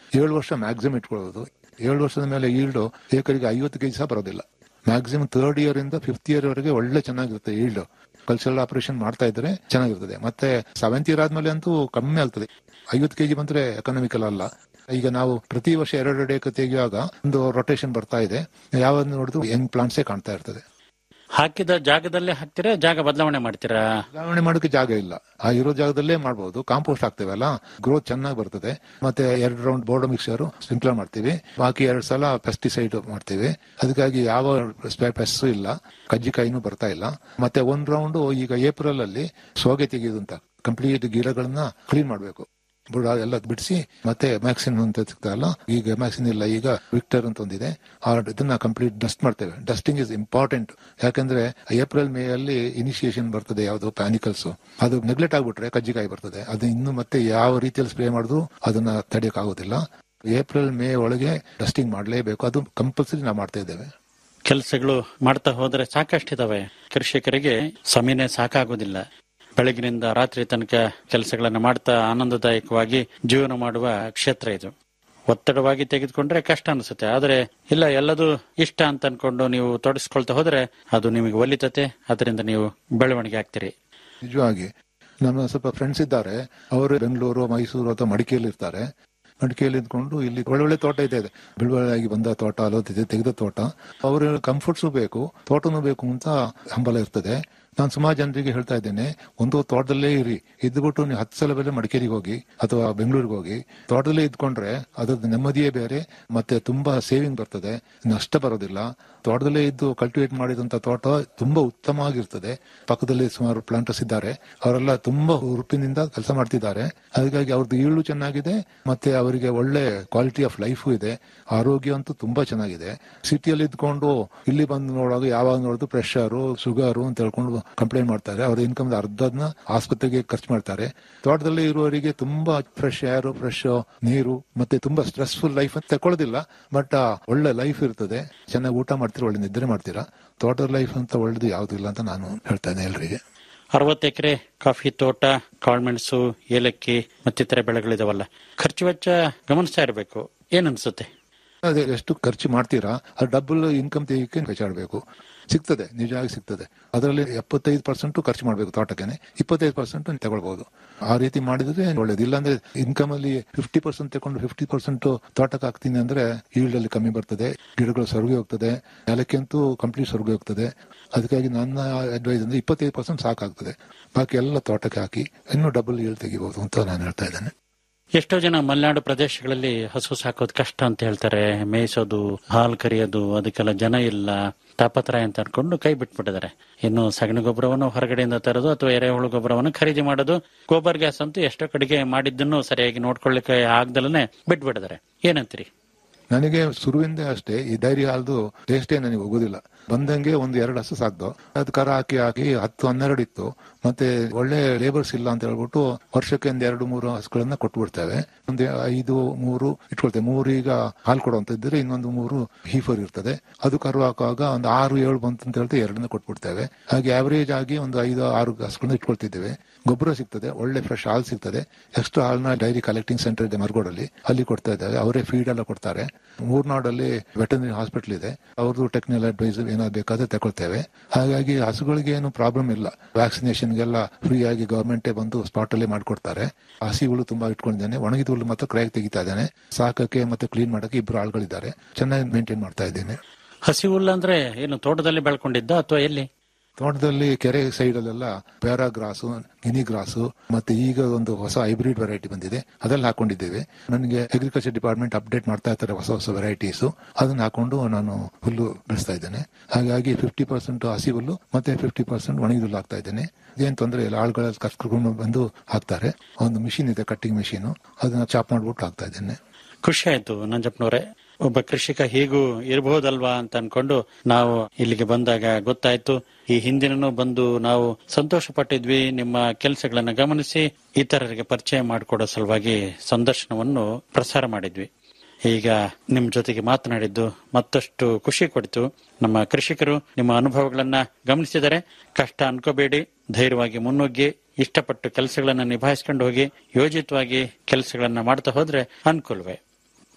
ಏಳು ವರ್ಷ ಮ್ಯಾಕ್ಸಿಮಮ್ ಇಟ್ಕೊಳ್ಳೋದು ಏಳು ವರ್ಷದ ಮೇಲೆ ಈಲ್ಡ್ ಏಕರಿಗೆ ಐವತ್ತು ಕೆಜಿ ಸಹ ಬರೋದಿಲ್ಲ ಮ್ಯಾಕ್ಸಿಮಮ್ ಥರ್ಡ್ ಇಯರ್ ಇಂದ ಫಿಫ್ತ್ ಇಯರ್ ವರೆಗೆ ಒಳ್ಳೆ ಚೆನ್ನಾಗಿರುತ್ತೆ ಈಲ್ಡ್ ಕಲ್ಚರಲ್ ಆಪರೇಷನ್ ಮಾಡ್ತಾ ಇದ್ರೆ ಚೆನ್ನಾಗಿರ್ತದೆ ಮತ್ತೆ ಸೆವೆಂತ್ ಇಯರ್ ಆದ್ಮೇಲೆ ಅಂತೂ ಕಮ್ಮಿ ಆಗ್ತದೆ ಐವತ್ತು ಕೆಜಿ ಬಂದ್ರೆ ಎಕನಾಮಿಕಲ್ ಅಲ್ಲ ಈಗ ನಾವು ಪ್ರತಿ ವರ್ಷ ಎರಡು ಡೇಕ್ ತೆಗೆಯುವಾಗ ಒಂದು ರೊಟೇಷನ್ ಬರ್ತಾ ಇದೆ ಯಾವಾಗ ನೋಡಿದ್ರು ಯಂಗ್ ಪ್ಲಾಂಟ್ಸೇ ಕಾಣ್ತಾ ಇರ್ತದೆ ಹಾಕಿದ ಜಾಗದಲ್ಲೇ ಹಾಕ್ತೀರಾ ಜಾಗ ಬದಲಾವಣೆ ಮಾಡ್ತೀರಾ ಬದಲಾವಣೆ ಮಾಡೋಕೆ ಜಾಗ ಇಲ್ಲ ಆ ಇರೋ ಜಾಗದಲ್ಲೇ ಮಾಡಬಹುದು ಕಾಂಪೋಸ್ಟ್ ಹಾಕ್ತೇವಲ್ಲ ಗ್ರೋತ್ ಚೆನ್ನಾಗಿ ಬರ್ತದೆ ಮತ್ತೆ ಎರಡು ರೌಂಡ್ ಬೋರ್ಡ್ ಮಿಕ್ಸರ್ ಸ್ಪ್ರಿಂಕ್ಲರ್ ಮಾಡ್ತೀವಿ ಬಾಕಿ ಎರಡು ಸಲ ಪೆಸ್ಟಿಸೈಡ್ ಮಾಡ್ತೀವಿ ಅದಕ್ಕಾಗಿ ಯಾವ ಪೆಸ್ಟ್ ಇಲ್ಲ ಕಜ್ಜಿಕಾಯಿನೂ ಬರ್ತಾ ಇಲ್ಲ ಮತ್ತೆ ಒಂದ್ ರೌಂಡ್ ಈಗ ಏಪ್ರಿಲ್ ಅಲ್ಲಿ ಸೋಗೆ ತೆಗೆಯೋದು ಅಂತ ಕಂಪ್ಲೀಟ್ ಗಿಡಗಳನ್ನ ಕ್ಲೀನ್ ಮಾಡಬೇಕು ಬುಡ ಎಲ್ಲ ಬಿಡಿಸಿ ಮತ್ತೆ ಮ್ಯಾಕ್ಸಿನ್ ಅಂತ ಸಿಗ್ತಾರಲ್ಲ ಈಗ ಮ್ಯಾಕ್ಸಿನ್ ಇಲ್ಲ ಈಗ ವಿಕ್ಟರ್ ಅಂತ ಒಂದಿದೆ ಆ ಇದನ್ನ ಕಂಪ್ಲೀಟ್ ಡಸ್ಟ್ ಮಾಡ್ತೇವೆ ಡಸ್ಟಿಂಗ್ ಇಸ್ ಇಂಪಾರ್ಟೆಂಟ್ ಯಾಕಂದ್ರೆ ಏಪ್ರಿಲ್ ಮೇ ಅಲ್ಲಿ ಇನಿಷಿಯೇಷನ್ ಬರ್ತದೆ ಯಾವ್ದು ಪ್ಯಾನಿಕಲ್ಸ್ ಅದು ನೆಗ್ಲೆಕ್ಟ್ ಆಗ್ಬಿಟ್ರೆ ಕಜ್ಜಿಕಾಯಿ ಬರ್ತದೆ ಅದು ಇನ್ನು ಮತ್ತೆ ಯಾವ ರೀತಿಯಲ್ಲಿ ಸ್ಪ್ರೇ ಮಾಡಿದ್ರು ಅದನ್ನ ತಡೆಯಕ್ ಆಗೋದಿಲ್ಲ ಏಪ್ರಿಲ್ ಮೇ ಒಳಗೆ ಡಸ್ಟಿಂಗ್ ಮಾಡಲೇಬೇಕು ಅದು ಕಂಪಲ್ಸರಿ ನಾವು ಮಾಡ್ತಾ ಇದ್ದೇವೆ ಕೆಲಸಗಳು ಮಾಡ್ತಾ ಹೋದ್ರೆ ಸಾಕಷ್ಟಿದಾವೆ ಕೃಷಿಕರಿಗೆ ಸಮಯನೇ ಸಾಕಾಗೋದಿಲ್ಲ ಬೆಳಗಿನಿಂದ ರಾತ್ರಿ ತನಕ ಕೆಲಸಗಳನ್ನ ಮಾಡ್ತಾ ಆನಂದದಾಯಕವಾಗಿ ಜೀವನ ಮಾಡುವ ಕ್ಷೇತ್ರ ಇದು ಒತ್ತಡವಾಗಿ ತೆಗೆದುಕೊಂಡ್ರೆ ಕಷ್ಟ ಅನಿಸುತ್ತೆ ಆದ್ರೆ ಇಲ್ಲ ಎಲ್ಲದೂ ಇಷ್ಟ ಅಂತ ಅನ್ಕೊಂಡು ನೀವು ತೊಡಸ್ಕೊಳ್ತಾ ಹೋದ್ರೆ ಅದು ನಿಮಗೆ ಒಲಿತತೆ ಅದರಿಂದ ನೀವು ಬೆಳವಣಿಗೆ ಆಗ್ತೀರಿ ನಿಜವಾಗಿ ನಮ್ಮ ಸ್ವಲ್ಪ ಫ್ರೆಂಡ್ಸ್ ಇದ್ದಾರೆ ಅವರು ಬೆಂಗಳೂರು ಮೈಸೂರು ಅಥವಾ ಮಡಿಕೇಲಿ ಇರ್ತಾರೆ ಮಡಿಕೇಲಿ ಇದ್ಕೊಂಡು ಇಲ್ಲಿ ಒಳ್ಳೊಳ್ಳೆ ತೋಟ ಇದೆ ಬಿಳುವಳಿಯಾಗಿ ಬಂದ ತೋಟ ಅಲ್ಲೋ ತೆಗೆದ ತೋಟ ಅವ್ರ ಕಂಫರ್ಟ್ಸು ಬೇಕು ತೋಟನೂ ಬೇಕು ಅಂತ ಹಂಬಲ ಇರ್ತದೆ ನಾನು ಸುಮಾರು ಜನರಿಗೆ ಹೇಳ್ತಾ ಇದ್ದೇನೆ ಒಂದು ತೋಟದಲ್ಲೇ ಇರಿ ಇದ್ಬಿಟ್ಟು ನೀವು ಹತ್ತು ಸಲ ಬೇರೆ ಮಡಿಕೇರಿಗೆ ಹೋಗಿ ಅಥವಾ ಬೆಂಗಳೂರಿಗೆ ಹೋಗಿ ತೋಟದಲ್ಲೇ ಇದ್ಕೊಂಡ್ರೆ ಅದ್ರದ್ದು ನೆಮ್ಮದಿಯೇ ಬೇರೆ ಮತ್ತೆ ತುಂಬಾ ಸೇವಿಂಗ್ ಬರ್ತದೆ ನಷ್ಟ ಬರೋದಿಲ್ಲ ತೋಟದಲ್ಲೇ ಇದ್ದು ಕಲ್ಟಿವೇಟ್ ಮಾಡಿದಂತ ತೋಟ ತುಂಬಾ ಉತ್ತಮವಾಗಿರ್ತದೆ ಪಕ್ಕದಲ್ಲಿ ಸುಮಾರು ಪ್ಲಾಂಟರ್ಸ್ ಇದ್ದಾರೆ ಅವರೆಲ್ಲ ತುಂಬಾ ಹುರುಪಿನಿಂದ ಕೆಲಸ ಮಾಡ್ತಿದ್ದಾರೆ ಹಾಗಾಗಿ ಅವ್ರದ್ದು ಈಳು ಚೆನ್ನಾಗಿದೆ ಮತ್ತೆ ಅವರಿಗೆ ಒಳ್ಳೆ ಕ್ವಾಲಿಟಿ ಆಫ್ ಲೈಫು ಇದೆ ಆರೋಗ್ಯ ಅಂತೂ ತುಂಬಾ ಚೆನ್ನಾಗಿದೆ ಸಿಟಿಯಲ್ಲಿ ಇದ್ಕೊಂಡು ಇಲ್ಲಿ ಬಂದು ನೋಡುವಾಗ ಯಾವಾಗ ನೋಡಿದ್ರು ಪ್ರೆಷರು ಶುಗರು ಅಂತ ಹೇಳ್ಕೊಂಡು ಕಂಪ್ಲೇಂಟ್ ಮಾಡ್ತಾರೆ ಅವ್ರ ಇನ್ಕಮ್ ಅರ್ಧದ್ನ ಆಸ್ಪತ್ರೆಗೆ ಖರ್ಚು ಮಾಡ್ತಾರೆ ತೋಟದಲ್ಲಿ ಇರುವವರಿಗೆ ತುಂಬಾ ಫ್ರೆಶ್ ಏರು ಫ್ರೆಶ್ ನೀರು ಮತ್ತೆ ತುಂಬಾ ಸ್ಟ್ರೆಸ್ಫುಲ್ ಲೈಫ್ ಅಂತ ತಗೊಳ್ಳೋದಿಲ್ಲ ಬಟ್ ಒಳ್ಳೆ ಲೈಫ್ ಇರ್ತದೆ ಚೆನ್ನಾಗಿ ಊಟ ಮಾಡ್ತೀರಾ ಒಳ್ಳೆ ನಿದ್ರೆ ಮಾಡ್ತೀರಾ ತೋಟದ ಲೈಫ್ ಅಂತ ಒಳ್ಳೇದು ಯಾವ್ದು ಇಲ್ಲ ಅಂತ ನಾನು ಹೇಳ್ತೇನೆ ಎಲ್ರಿಗೆ ಅರವತ್ತು ಎಕರೆ ಕಾಫಿ ತೋಟ ಕಾಳ್ಮೆಣಸು ಏಲಕ್ಕಿ ಮತ್ತಿತರ ಬೆಳೆಗಳಿದಾವಲ್ಲ ಖರ್ಚು ವೆಚ್ಚ ಗಮನಿಸ್ತಾ ಇರಬೇಕು ಏನನ್ಸುತ್ತೆ ಅದೇ ಎಷ್ಟು ಖರ್ಚು ಮಾಡ್ತೀರಾ ಅದು ಡಬಲ್ ಇನ್ಕಮ್ ತೆಗಿಯಕ್ಕೆ ಕಚಾಡಬೇಕು ಸಿಗ್ತದೆ ನಿಜವಾಗಿ ಸಿಗ್ತದೆ ಅದರಲ್ಲಿ ಎಪ್ಪತ್ತೈದು ಪರ್ಸೆಂಟ್ ಖರ್ಚು ಮಾಡಬೇಕು ತೋಟಕ್ಕೆ ಇಪ್ಪತ್ತೈದು ಪರ್ಸೆಂಟ್ ತಗೊಳ್ಬಹುದು ಆ ರೀತಿ ಮಾಡಿದ್ರೆ ಒಳ್ಳೇದು ಇಲ್ಲಾಂದ್ರೆ ಇನ್ಕಮ್ ಅಲ್ಲಿ ಫಿಫ್ಟಿ ಪರ್ಸೆಂಟ್ ತಗೊಂಡು ಫಿಫ್ಟಿ ಪರ್ಸೆಂಟ್ ತೋಟಕ್ಕೆ ಹಾಕ್ತೀನಿ ಅಂದ್ರೆ ಈಲ್ಡ್ ಅಲ್ಲಿ ಕಮ್ಮಿ ಬರ್ತದೆ ಗಿಡಗಳು ಸೊರಗಿ ಹೋಗ್ತದೆ ಏಲಕ್ಕಿ ಅಂತೂ ಕಂಪ್ಲೀಟ್ ಸೊರಗಿ ಹೋಗ್ತದೆ ಅದಕ್ಕಾಗಿ ನನ್ನ ಅಡ್ವೈಸ್ ಅಂದ್ರೆ ಇಪ್ಪತ್ತೈದು ಪರ್ಸೆಂಟ್ ಸಾಕಾಗ್ತದೆ ಬಾಕಿ ಎಲ್ಲ ತೋಟಕ್ಕೆ ಹಾಕಿ ಇನ್ನೂ ಡಬಲ್ ಈಲ್ಡ್ ತೆಗಿಬಹುದು ಅಂತ ನಾನು ಹೇಳ್ತಾ ಇದ್ದೇನೆ ಎಷ್ಟೋ ಜನ ಮಲೆನಾಡು ಪ್ರದೇಶಗಳಲ್ಲಿ ಹಸು ಸಾಕೋದು ಕಷ್ಟ ಅಂತ ಹೇಳ್ತಾರೆ ಮೇಯಿಸೋದು ಹಾಲು ಕರಿಯೋದು ಅದಕ್ಕೆಲ್ಲ ಜನ ಇಲ್ಲ ತಾಪತ್ರಾಯ ಅಂತ ಅನ್ಕೊಂಡು ಕೈ ಬಿಟ್ಬಿಟ್ಟಿದ್ದಾರೆ ಇನ್ನು ಸಗಣಿ ಗೊಬ್ಬರವನ್ನು ಹೊರಗಡೆಯಿಂದ ತರೋದು ಅಥವಾ ಎರೆಹುಳು ಗೊಬ್ಬರವನ್ನು ಖರೀದಿ ಮಾಡೋದು ಗೋಬರ್ ಗ್ಯಾಸ್ ಅಂತೂ ಎಷ್ಟೋ ಕಡೆಗೆ ಮಾಡಿದ್ದನ್ನು ಸರಿಯಾಗಿ ನೋಡ್ಕೊಳ್ಳಿಕ್ಕೆ ಆಗ್ದಲೇ ಬಿಟ್ಬಿಟ್ಟಿದ್ದಾರೆ ಏನಂತೀರಿ ನನಗೆ ಶುರುವಿಂದ ಅಷ್ಟೇ ಈ ಡೈರಿ ಹಾಲ್ದು ಟೇಸ್ಟೇ ನನಗೆ ಹೋಗೋದಿಲ್ಲ ಬಂದಂಗೆ ಒಂದು ಎರಡು ಹಸು ಸಾಕ್ದು ಅದು ಕರ ಹಾಕಿ ಹಾಕಿ ಹತ್ತು ಹನ್ನೆರಡು ಇತ್ತು ಮತ್ತೆ ಒಳ್ಳೆ ಲೇಬರ್ಸ್ ಇಲ್ಲ ಅಂತ ಹೇಳ್ಬಿಟ್ಟು ವರ್ಷಕ್ಕೆ ಒಂದ್ ಎರಡು ಮೂರು ಹಸುಗಳನ್ನ ಕೊಟ್ಬಿಡ್ತೇವೆ ಒಂದು ಐದು ಮೂರು ಇಟ್ಕೊಳ್ತೇವೆ ಮೂರು ಈಗ ಹಾಲು ಕೊಡುವಂತ ಇದ್ರೆ ಇನ್ನೊಂದು ಮೂರು ಹೀಫರ್ ಇರ್ತದೆ ಅದು ಕರು ಹಾಕುವಾಗ ಒಂದು ಆರು ಏಳು ಬಂತು ಅಂತ ಹೇಳ್ತಾ ಎರಡನ್ನ ಕೊಟ್ಬಿಡ್ತೇವೆ ಹಾಗೆ ಆವರೇಜ್ ಆಗಿ ಒಂದು ಐದು ಆರು ಹಸುಗಳನ್ನ ಇಟ್ಕೊಳ್ತಿದ್ದೇವೆ ಗೊಬ್ಬರ ಸಿಗ್ತದೆ ಒಳ್ಳೆ ಫ್ರೆಶ್ ಹಾಲು ಸಿಗ್ತದೆ ಎಕ್ಸ್ಟ್ರಾ ಹಾಲ್ನ ಡೈರಿ ಕಲೆಕ್ಟಿಂಗ್ ಸೆಂಟರ್ ಇದೆ ಮರಗೋಡಲ್ಲಿ ಅಲ್ಲಿ ಕೊಡ್ತಾ ಇದ್ದಾರೆ ಅವರೇ ಫೀಡ್ ಎಲ್ಲ ಕೊಡ್ತಾರೆ ಮೂರ್ನಾಡಲ್ಲಿ ವೆಟರ್ನರಿ ಹಾಸ್ಪಿಟಲ್ ಇದೆ ಅವ್ರದ್ದು ಟೆಕ್ನಿಕಲ್ ಅಡ್ವೈಸ್ ಏನಾದ್ರು ಬೇಕಾದ್ರೆ ತಗೊಳ್ತೇವೆ ಹಾಗಾಗಿ ಹಸುಗಳಿಗೆ ಏನು ಪ್ರಾಬ್ಲಮ್ ಇಲ್ಲ ವ್ಯಾಕ್ಸಿನೇಷನ್ಗೆಲ್ಲ ಫ್ರೀ ಆಗಿ ಗವರ್ಮೆಂಟೇ ಬಂದು ಸ್ಪಾಟ್ ಅಲ್ಲಿ ಮಾಡ್ಕೊಡ್ತಾರೆ ಹಸಿ ಹುಳು ತುಂಬಾ ಇಟ್ಕೊಂಡಿದ್ದೇನೆ ಒಣಗಿದ ಹುಳು ಮಾತ್ರ ಕ್ರೈಗೆ ತೆಗಿತಾ ಇದ್ದೇನೆ ಸಾಕಕ್ಕೆ ಮತ್ತೆ ಕ್ಲೀನ್ ಮಾಡಕ್ಕೆ ಇಬ್ರು ಆಳ್ಗಳಿದ್ದಾರೆ ಚೆನ್ನಾಗಿ ಮೇಂಟೈನ್ ಮಾಡ್ತಾ ಇದ್ದೇನೆ ಹಸಿ ಹುಲ್ಲು ಅಂದ್ರೆ ಏನು ತೋಟದಲ್ಲಿ ಬೆಳ್ಕೊಂಡಿದ್ದ ಅಥವಾ ಎಲ್ಲಿ ತೋಟದಲ್ಲಿ ಕೆರೆ ಸೈಡ್ ಅಲ್ಲೆಲ್ಲ ಪ್ಯಾರಾ ಗ್ರಾಸು ಗಿನಿ ಗ್ರಾಸು ಮತ್ತೆ ಈಗ ಒಂದು ಹೊಸ ಹೈಬ್ರಿಡ್ ವೆರೈಟಿ ಬಂದಿದೆ ಅದೆಲ್ಲ ಹಾಕೊಂಡಿದ್ದೇವೆ ನನಗೆ ಅಗ್ರಿಕಲ್ಚರ್ ಡಿಪಾರ್ಟ್ಮೆಂಟ್ ಅಪ್ಡೇಟ್ ಮಾಡ್ತಾ ಇರ್ತಾರೆ ಹೊಸ ಹೊಸ ವೆರೈಟೀಸ್ ಅದನ್ನ ಹಾಕೊಂಡು ನಾನು ಹುಲ್ಲು ಬೆಳೆಸ್ತಾ ಇದ್ದೇನೆ ಹಾಗಾಗಿ ಫಿಫ್ಟಿ ಪರ್ಸೆಂಟ್ ಹಸಿ ಹುಲ್ಲು ಮತ್ತೆ ಫಿಫ್ಟಿ ಪರ್ಸೆಂಟ್ ಒಣಗಿದ ಹುಲ್ಲು ಹಾಕ್ತಾ ಇದ್ದೇನೆ ಇದೇನ್ ತೊಂದರೆ ಇಲ್ಲ ಆಳುಗಳ ಕರ್ಕೊಂಡು ಬಂದು ಹಾಕ್ತಾರೆ ಒಂದು ಮಿಷಿನ್ ಇದೆ ಕಟ್ಟಿಂಗ್ ಮಿಷಿನ್ ಅದನ್ನ ಚಾಪ್ ಮಾಡ್ಬಿಟ್ಟು ಹಾಕ್ತಾ ಇದ್ದೇನೆ ಖುಷಿ ಆಯ್ತು ನಂಜಪ್ಪನವ್ರೆ ಒಬ್ಬ ಕೃಷಿಕ ಹೀಗೂ ಇರಬಹುದಲ್ವಾ ಅಂತ ಅನ್ಕೊಂಡು ನಾವು ಇಲ್ಲಿಗೆ ಬಂದಾಗ ಗೊತ್ತಾಯ್ತು ಈ ಹಿಂದಿನೂ ಬಂದು ನಾವು ಸಂತೋಷ ಪಟ್ಟಿದ್ವಿ ನಿಮ್ಮ ಕೆಲಸಗಳನ್ನ ಗಮನಿಸಿ ಇತರರಿಗೆ ಪರಿಚಯ ಮಾಡಿಕೊಡೋ ಸಲುವಾಗಿ ಸಂದರ್ಶನವನ್ನು ಪ್ರಸಾರ ಮಾಡಿದ್ವಿ ಈಗ ನಿಮ್ ಜೊತೆಗೆ ಮಾತನಾಡಿದ್ದು ಮತ್ತಷ್ಟು ಖುಷಿ ಕೊಡ್ತು ನಮ್ಮ ಕೃಷಿಕರು ನಿಮ್ಮ ಅನುಭವಗಳನ್ನ ಗಮನಿಸಿದರೆ ಕಷ್ಟ ಅನ್ಕೋಬೇಡಿ ಧೈರ್ಯವಾಗಿ ಮುನ್ನುಗ್ಗಿ ಇಷ್ಟಪಟ್ಟು ಕೆಲಸಗಳನ್ನ ನಿಭಾಯಿಸ್ಕೊಂಡು ಹೋಗಿ ಯೋಜಿತವಾಗಿ ಕೆಲಸಗಳನ್ನ ಮಾಡ್ತಾ ಹೋದ್ರೆ ಅನುಕೂಲವೇ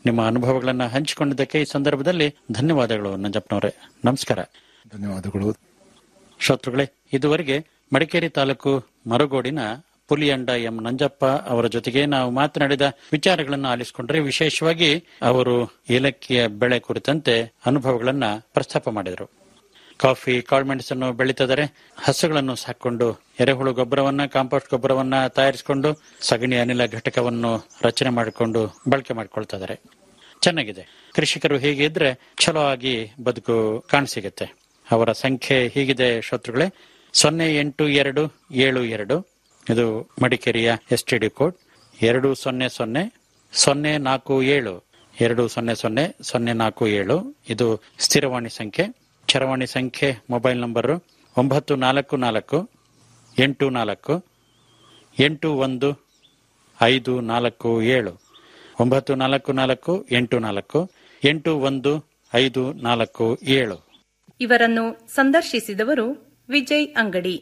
ನಿಮ್ಮ ಅನುಭವಗಳನ್ನ ಹಂಚಿಕೊಂಡಿದ್ದಕ್ಕೆ ಈ ಸಂದರ್ಭದಲ್ಲಿ ಧನ್ಯವಾದಗಳು ನಂಜಪ್ಪನವರೇ ನಮಸ್ಕಾರ ಧನ್ಯವಾದಗಳು ಶ್ರೋತೃಗಳೇ ಇದುವರೆಗೆ ಮಡಿಕೇರಿ ತಾಲೂಕು ಮರಗೋಡಿನ ಪುಲಿಯಂಡ ಎಂ ನಂಜಪ್ಪ ಅವರ ಜೊತೆಗೆ ನಾವು ಮಾತನಾಡಿದ ವಿಚಾರಗಳನ್ನು ಆಲಿಸಿಕೊಂಡ್ರೆ ವಿಶೇಷವಾಗಿ ಅವರು ಏಲಕ್ಕಿಯ ಬೆಳೆ ಕುರಿತಂತೆ ಅನುಭವಗಳನ್ನ ಪ್ರಸ್ತಾಪ ಮಾಡಿದರು ಕಾಫಿ ಕಾಳುಮೆಣಸನ್ನು ಬೆಳೀತಿದ್ದಾರೆ ಹಸುಗಳನ್ನು ಸಾಕೊಂಡು ಎರೆಹುಳು ಗೊಬ್ಬರವನ್ನ ಕಾಂಪೋಸ್ಟ್ ಗೊಬ್ಬರವನ್ನ ತಯಾರಿಸಿಕೊಂಡು ಸಗಣಿ ಅನಿಲ ಘಟಕವನ್ನು ರಚನೆ ಮಾಡಿಕೊಂಡು ಬಳಕೆ ಮಾಡಿಕೊಳ್ತಾ ಇದ್ದಾರೆ ಚೆನ್ನಾಗಿದೆ ಕೃಷಿಕರು ಹೀಗೆ ಇದ್ರೆ ಚಲೋ ಆಗಿ ಬದುಕು ಕಾಣಸಿಗುತ್ತೆ ಅವರ ಸಂಖ್ಯೆ ಹೀಗಿದೆ ಶ್ರೋತೃಗಳೇ ಸೊನ್ನೆ ಎಂಟು ಎರಡು ಏಳು ಎರಡು ಇದು ಮಡಿಕೇರಿಯ ಎಸ್ ಟಿ ಡಿ ಕೋಡ್ ಎರಡು ಸೊನ್ನೆ ಸೊನ್ನೆ ಸೊನ್ನೆ ನಾಲ್ಕು ಏಳು ಎರಡು ಸೊನ್ನೆ ಸೊನ್ನೆ ಸೊನ್ನೆ ನಾಲ್ಕು ಏಳು ಇದು ಸ್ಥಿರವಾಣಿ ಸಂಖ್ಯೆ ಚರವಾಣಿ ಸಂಖ್ಯೆ ಮೊಬೈಲ್ ನಂಬರು ಒಂಬತ್ತು ನಾಲ್ಕು ನಾಲ್ಕು ಎಂಟು ನಾಲ್ಕು ಎಂಟು ಒಂದು ಐದು ನಾಲ್ಕು ಏಳು ಒಂಬತ್ತು ನಾಲ್ಕು ನಾಲ್ಕು ಎಂಟು ನಾಲ್ಕು ಎಂಟು ಒಂದು ಐದು ನಾಲ್ಕು ಏಳು ಇವರನ್ನು ಸಂದರ್ಶಿಸಿದವರು ವಿಜಯ್ ಅಂಗಡಿ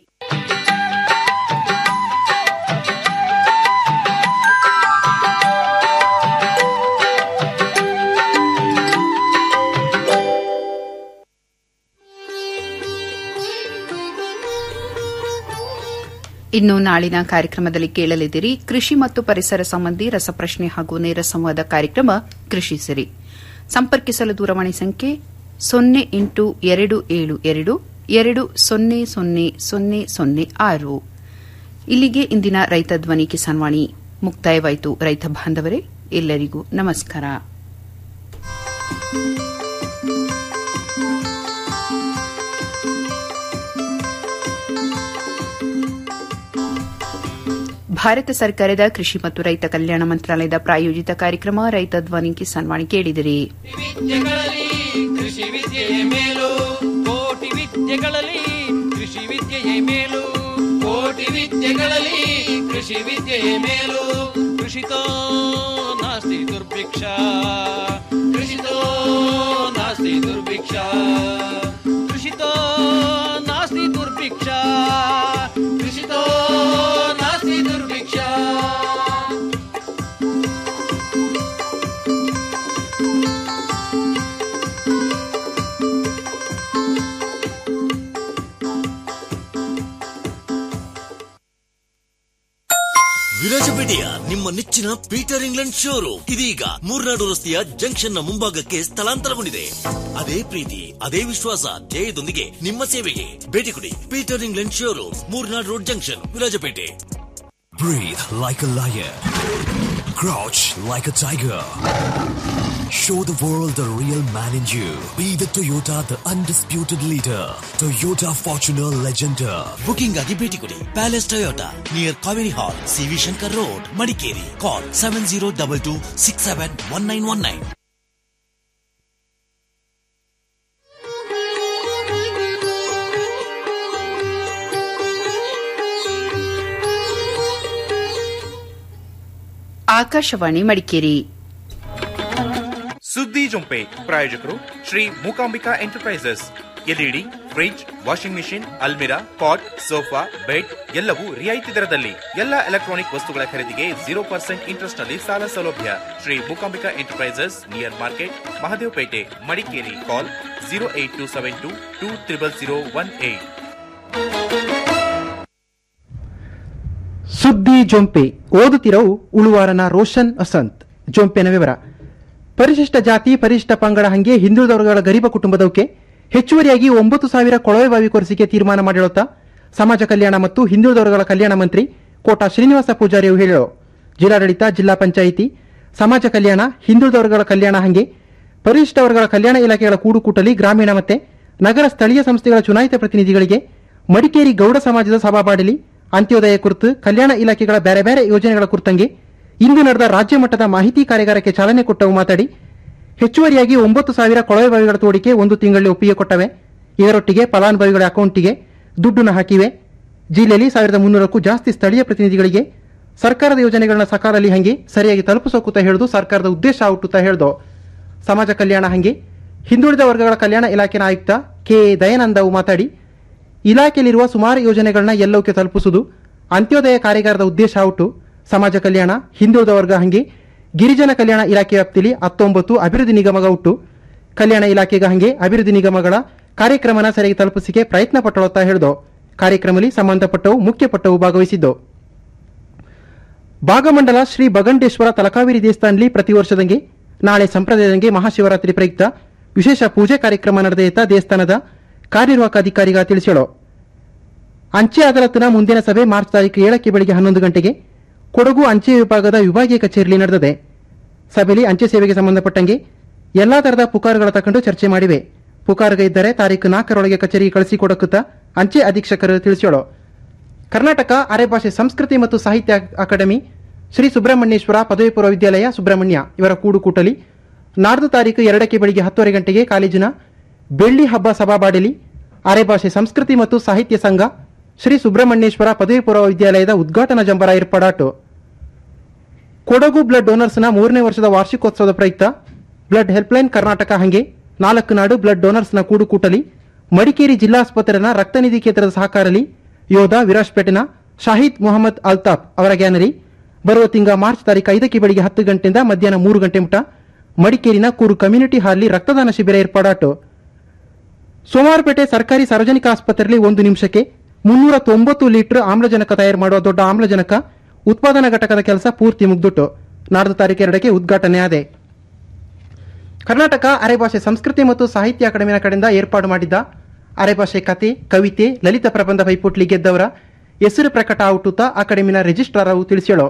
ಇನ್ನು ನಾಳಿನ ಕಾರ್ಯಕ್ರಮದಲ್ಲಿ ಕೇಳಲಿದ್ದೀರಿ ಕೃಷಿ ಮತ್ತು ಪರಿಸರ ಸಂಬಂಧಿ ರಸಪ್ರಶ್ನೆ ಹಾಗೂ ನೇರ ಸಂವಾದ ಕಾರ್ಯಕ್ರಮ ಕೃಷಿ ಸಿರಿ ಸಂಪರ್ಕಿಸಲು ದೂರವಾಣಿ ಸಂಖ್ಯೆ ಸೊನ್ನೆ ಎಂಟು ಎರಡು ಏಳು ಎರಡು ಎರಡು ಸೊನ್ನೆ ಸೊನ್ನೆ ಸೊನ್ನೆ ಸೊನ್ನೆ ಆರು ಇಲ್ಲಿಗೆ ಇಂದಿನ ರೈತ ಧ್ವನಿ ಕಿಸಾನ್ ವಾಣಿ ಮುಕ್ತಾಯವಾಯಿತು ರೈತ ಬಾಂಧವರೇ ಎಲ್ಲರಿಗೂ ನಮಸ್ಕಾರ ಭಾರತ ಸರ್ಕಾರದ ಕೃಷಿ ಮತ್ತು ರೈತ ಕಲ್ಯಾಣ ಮಂತ್ರಾಲಯದ ಪ್ರಾಯೋಜಿತ ಕಾರ್ಯಕ್ರಮ ರೈತ ಧ್ವನಿ ಕಿಸಾನ್ ವಾಣಿ ಕೇಳಿದಿರಿ ವಿದ್ಯೆಗಳಲ್ಲಿ ಕೃಷಿ ವಿದ್ಯೆಯೇ ಮೇಲು ಕೋಟಿ ವಿದ್ಯೆಗಳಲ್ಲಿ ಕೃಷಿ ವಿದ್ಯೆಯೇ ಮೇಲು ಕೋಟಿ ವಿದ್ಯೆಗಳಲ್ಲಿ ಕೃಷಿ ವಿದ್ಯೆಯೇ ಮೇಲು ಕೃಷಿತೋ ನಾಸ್ತಿ ದುರ್ಭಿಕ್ಷ ಕೃಷಿತೋ ನಾಸ್ತಿ ದುರ್ಭಿಕ್ಷ ಕೃಷಿತೋ ನಾಸ್ತಿ ದುರ್ಭಿಕ್ಷ ಕೃಷಿತೋ ನಾಸ್ತಿ ದುರ್ಭಿಕ್ಷ ವಿರಾಜಪೇಟೆಯ ನಿಮ್ಮ ನೆಚ್ಚಿನ ಪೀಟರ್ ಇಂಗ್ಲೆಂಡ್ ಶೋರು ಇದೀಗ ಮೂರ್ನಾಡು ರಸ್ತೆಯ ಜಂಕ್ಷನ್ ನ ಮುಂಭಾಗಕ್ಕೆ ಸ್ಥಳಾಂತರಗೊಂಡಿದೆ ಅದೇ ಪ್ರೀತಿ ಅದೇ ವಿಶ್ವಾಸ ಧ್ಯೇಯದೊಂದಿಗೆ ನಿಮ್ಮ ಸೇವೆಗೆ ಭೇಟಿ ಕೊಡಿ Peter England showroom Murnad road junction Virajpet Breathe like a lion. Crouch like a tiger. Show the world the real man in you. Be the Toyota, the undisputed leader. Toyota Fortuner Legender. Booking ಆಗಿ ಭೇಟಿ ಕೊಡಿ Palace Toyota near Kaveri hall C V Shankar road Madikeri call seven zero double two six seven one nine one nine Akashvani Madikeri ಸುದ್ದಿ ಜೊಂಪೆ ಪ್ರಾಯೋಜಕರು Shri Mookambika enterprises LED fridge washing machine ಅಲ್ಮಿರಾ pot sofa bed ಎಲ್ಲವೂ ರಿಯಾಯಿತಿ ದರದಲ್ಲಿ ಎಲ್ಲ ಎಲೆಕ್ಟ್ರಾನಿಕ್ ವಸ್ತುಗಳ ಖರೀದಿಗೆ ಜೀರೋ ಪರ್ಸೆಂಟ್ ಇಂಟ್ರೆಸ್ಟ್ ನಲ್ಲಿ ಸಾಲ ಸೌಲಭ್ಯ Shri Mookambika enterprises near market Mahadevpet Madikeri call zero eight two seven two two triple zero one eight ಸುದ್ದಿ ಜೊಂಪೆ ಓದುತ್ತಿರವು ಉಳುವಾರನ ರೋಷನ್ ಅಸಂತ್ ಜೊಂಪೆನ ವಿವರ ಪರಿಶಿಷ್ಟ ಜಾತಿ ಪರಿಶಿಷ್ಟ ಪಂಗಡ ಹಂಗೆ ಹಿಂದುಳಿದ ವರ್ಗಗಳ ಗರೀಬ ಕುಟುಂಬದವಕ್ಕೆ ಹೆಚ್ಚುವರಿಯಾಗಿ ಒಂಬತ್ತು ಸಾವಿರ ಕೊಳವೆ ಬಾವಿ ಕೊರೆಸಿಕೆ ತೀರ್ಮಾನ ಮಾಡಿರುತ್ತಾ ಸಮಾಜ ಕಲ್ಯಾಣ ಮತ್ತು ಹಿಂದುಳಿದ ವರ್ಗಗಳ ಕಲ್ಯಾಣ ಮಂತ್ರಿ ಕೋಟಾ ಶ್ರೀನಿವಾಸ ಪೂಜಾರಿ ಅವರು ಹೇಳಿದರು ಜಿಲ್ಲಾಡಳಿತ ಜಿಲ್ಲಾ ಪಂಚಾಯಿತಿ ಸಮಾಜ ಕಲ್ಯಾಣ ಹಿಂದುಳಿದ ವರ್ಗಗಳ ಕಲ್ಯಾಣ ಹಂಗೆ ಪರಿಶಿಷ್ಟ ವರ್ಗಗಳ ಕಲ್ಯಾಣ ಇಲಾಖೆಗಳ ಕೂಡುಕೂಟಲಿ ಗ್ರಾಮೀಣ ಮತ್ತೆ ನಗರ ಸ್ಥಳೀಯ ಸಂಸ್ಥೆಗಳ ಚುನಾಯಿತ ಪ್ರತಿನಿಧಿಗಳಿಗೆ ಮಡಿಕೇರಿ ಗೌಡ ಸಮಾಜದ ಸಭಾಪಾಡಲಿ ಅಂತ್ಯೋದಯ ಕುರಿತು ಕಲ್ಯಾಣ ಇಲಾಖೆಗಳ ಬೇರೆ ಬೇರೆ ಯೋಜನೆಗಳ ಕುರಿತಂಗೆ ಇಂದು ನಡೆದ ರಾಜ್ಯ ಮಟ್ಟದ ಮಾಹಿತಿ ಕಾರ್ಯಾಗಾರಕ್ಕೆ ಚಾಲನೆ ಕೊಟ್ಟವು ಮಾತಾಡಿ ಹೆಚ್ಚುವರಿಯಾಗಿ ಒಂಬತ್ತು ಸಾವಿರ ಕೊಳವೆ ಬಾವಿಗಳ ತೋಡಿಕೆ ಒಂದು ತಿಂಗಳಲ್ಲಿ ಒಪ್ಪಿಗೆ ಕೊಟ್ಟವೆ ಇದರೊಟ್ಟಿಗೆ ಫಲಾನುಭವಿಗಳ ಅಕೌಂಟಿಗೆ ದುಡ್ಡನ್ನು ಹಾಕಿವೆ ಜಿಲ್ಲೆಯಲ್ಲಿ ಸಾವಿರದ ಮುನ್ನೂರಕ್ಕೂ ಜಾಸ್ತಿ ಸ್ಥಳೀಯ ಪ್ರತಿನಿಧಿಗಳಿಗೆ ಸರ್ಕಾರದ ಯೋಜನೆಗಳನ್ನ ಸಕಾಲಲ್ಲಿ ಹಂಗೆ ಸರಿಯಾಗಿ ತಲುಪಿಸೋಕುತ್ತ ಹೇಳುದು ಸರ್ಕಾರದ ಉದ್ದೇಶ ಹುಟ್ಟುತ್ತಾ ಹೇಳ್ದು ಸಮಾಜ ಕಲ್ಯಾಣ ಹಂಗೆ ಹಿಂದುಳಿದ ವರ್ಗಗಳ ಕಲ್ಯಾಣ ಇಲಾಖೆನ ಆಯುಕ್ತ ಕೆ ದಯಾನಂದ ಅವು ಮಾತಾಡಿ ಇಲಾಖೆಯಲ್ಲಿರುವ ಸುಮಾರು ಯೋಜನೆಗಳನ್ನ ಎಲ್ಲವಕ್ಕೆ ತಲುಪಿಸುವುದು ಅಂತ್ಯೋದಯ ಕಾರ್ಯಾಗಾರದ ಉದ್ದೇಶ ಹುಟ್ಟು ಸಮಾಜ ಕಲ್ಯಾಣ ಹಿಂದುಳಿದ ವರ್ಗ ಹಂಗೆ ಗಿರಿಜನ ಕಲ್ಯಾಣ ಇಲಾಖೆ ವ್ಯಾಪ್ತಿಯಲ್ಲಿ ಹತ್ತೊಂಬತ್ತು ಅಭಿವೃದ್ಧಿ ನಿಗಮಗ ಹುಟ್ಟು ಕಲ್ಯಾಣ ಇಲಾಖೆಗ ಹಂಗೆ ಅಭಿವೃದ್ಧಿ ನಿಗಮಗಳ ಕಾರ್ಯಕ್ರಮನ ಸರಿಯಾಗಿ ತಲುಪಿಸಿಕೆ ಪ್ರಯತ್ನ ಪಟ್ಟಳುತ್ತಾ ಹೇಳಿದು ಕಾರ್ಯಕ್ರಮದಲ್ಲಿ ಸಂಬಂಧಪಟ್ಟವು ಮುಖ್ಯಪಟ್ಟವು ಭಾಗವಹಿಸಿದ್ದು ಭಾಗಮಂಡಲ ಶ್ರೀ ಬಗಂಡೇಶ್ವರ ತಲಕಾವೇರಿ ದೇವಸ್ಥಾನದಲ್ಲಿ ಪ್ರತಿ ವರ್ಷದಂಗೆ ನಾಳೆ ಸಂಪ್ರದಾಯದಂಗೆ ಮಹಾಶಿವರಾತ್ರಿ ಪ್ರಯುಕ್ತ ವಿಶೇಷ ಪೂಜೆ ಕಾರ್ಯಕ್ರಮ ನಡೆದೈತ ದೇವಸ್ಥಾನದ ಕಾರ್ಯನಿರ್ವಾಹಕ ಅಧಿಕಾರಿಗ ತಿಳಿಸ್ಯಾಳು ಅಂಚೆ ಅದಾಲತ್ನ ಮುಂದಿನ ಸಭೆ ಮಾರ್ಚ್ ತಾರೀಕು ಏಳಕ್ಕೆ ಬೆಳಗ್ಗೆ ಹನ್ನೊಂದು ಗಂಟೆಗೆ ಕೊಡಗು ಅಂಚೆ ವಿಭಾಗದ ವಿಭಾಗೀಯ ಕಚೇರಿಯಲ್ಲಿ ನಡೆದಿದೆ ಸಭೆಯಲ್ಲಿ ಅಂಚೆ ಸೇವೆಗೆ ಸಂಬಂಧಪಟ್ಟಂಗೆ ಎಲ್ಲಾ ತರಹದ ಪುಕಾರುಗಳ ತಕೊಂಡು ಚರ್ಚೆ ಮಾಡಿವೆ ಪುಕಾರುಗ ಇದ್ದರೆ ತಾರೀಕು ನಾಲ್ಕರೊಳಗೆ ಕಚೇರಿಗೆ ಕಳಿಸಿಕೊಡಕುತ್ತ ಅಂಚೆ ಅಧೀಕ್ಷಕರು ತಿಳಿಸ್ಯಾಳು ಕರ್ನಾಟಕ ಅರೆಭಾಷೆ ಸಂಸ್ಕೃತಿ ಮತ್ತು ಸಾಹಿತ್ಯ ಅಕಾಡೆಮಿ ಶ್ರೀ ಸುಬ್ರಹ್ಮಣ್ಯೇಶ್ವರ ಪದವಿ ಪೂರ್ವ ವಿದ್ಯಾಲಯ ಸುಬ್ರಹ್ಮಣ್ಯ ಇವರ ಕೂಡುಕೂಟಲಿ ನಾಡ್ದು ತಾರೀಕು ಎರಡಕ್ಕೆ ಬೆಳಿಗ್ಗೆ ಹತ್ತುವರೆ ಗಂಟೆಗೆ ಕಾಲೇಜಿನ ಬೆಳ್ಳಿ ಹಬ್ಬ ಸಭಾಬಾಡಲಿ ಅರೆಭಾಷೆ ಸಂಸ್ಕೃತಿ ಮತ್ತು ಸಾಹಿತ್ಯ ಸಂಘ ಶ್ರೀ ಸುಬ್ರಹ್ಮಣ್ಯೇಶ್ವರ ಪದವಿ ಪೂರ್ವ ವಿದ್ಯಾಲಯದ ಉದ್ಘಾಟನಾ ಜಂಬರ ಏರ್ಪಾಡಾಟು ಕೊಡಗು ಬ್ಲಡ್ ಡೋನರ್ಸ್ನ ಮೂರನೇ ವರ್ಷದ ವಾರ್ಷಿಕೋತ್ಸವದ ಪ್ರಯುಕ್ತ ಬ್ಲಡ್ ಹೆಲ್ಪ್ಲೈನ್ ಕರ್ನಾಟಕ ಹಂಗೆ ನಾಲ್ಕು ನಾಡು ಬ್ಲಡ್ ಡೋನರ್ಸ್ನ ಕೂಡುಕೂಟಲಿ ಮಡಿಕೇರಿ ಜಿಲ್ಲಾಸ್ಪತ್ರೆನ ರಕ್ತನಿಧಿ ಕೇಂದ್ರದ ಸಹಕಾರಲಿ ಯೋಧ ವಿರಾಜ್ಪೇಟೆನ ಶಾಹಿದ್ ಮೊಹಮ್ಮದ್ ಅಲ್ತಾಫ್ ಅವರ ಗ್ಯಾನರಿ ಬರುವ ತಿಂಗ ಮಾರ್ಚ್ ತಾರೀಕು ಐದಕ್ಕೆ ಬೆಳಿಗ್ಗೆ ಹತ್ತು ಗಂಟೆಯಿಂದ ಮಧ್ಯಾಹ್ನ ಮೂರು ಗಂಟೆ ಮುಟ ಮಡಿಕೇರಿನ ಕೂರು ಕಮ್ಯುನಿಟಿ ಹಾಲ್ನಲ್ಲಿ ರಕ್ತದಾನ ಶಿಬಿರ ಏರ್ಪಾಡಾಟು ಸೋಮವಾರಪೇಟೆ ಸರ್ಕಾರಿ ಸಾರ್ವಜನಿಕ ಆಸ್ಪತ್ರೆಯಲ್ಲಿ ಒಂದು ನಿಮಿಷಕ್ಕೆ ಮುನ್ನೂರ ತೊಂಬತ್ತು ಲೀಟರ್ ಆಮ್ಲಜನಕ ತಯಾರು ಮಾಡುವ ದೊಡ್ಡ ಆಮ್ಲಜನಕ ಉತ್ಪಾದನಾ ಘಟಕದ ಕೆಲಸ ಪೂರ್ತಿ ಮುಗ್ದುಟ್ಟು ನಾಡ್ದು ತಾರೀಕು ಎರಡಕ್ಕೆ ಉದ್ಘಾಟನೆ ಆದೆ ಕರ್ನಾಟಕ ಅರೆಭಾಷೆ ಸಂಸ್ಕೃತಿ ಮತ್ತು ಸಾಹಿತ್ಯ ಅಕಾಡೆಮಿನ ಕಡೆಯಿಂದ ಏರ್ಪಾಡು ಮಾಡಿದ್ದ ಅರೆಭಾಷೆ ಕತೆ ಕವಿತೆ ಲಲಿತ ಪ್ರಬಂಧ ಪೈಪೋಟ್ಲಿ ಗೆದ್ದವರ ಹೆಸರು ಪ್ರಕಟ ಔಟುತ್ತ ಅಕಾಡೆಮಿನ ರಿಜಿಸ್ಟ್ರಾರ್ ಅವು ತಿಳಿಸ್ಯಾಳು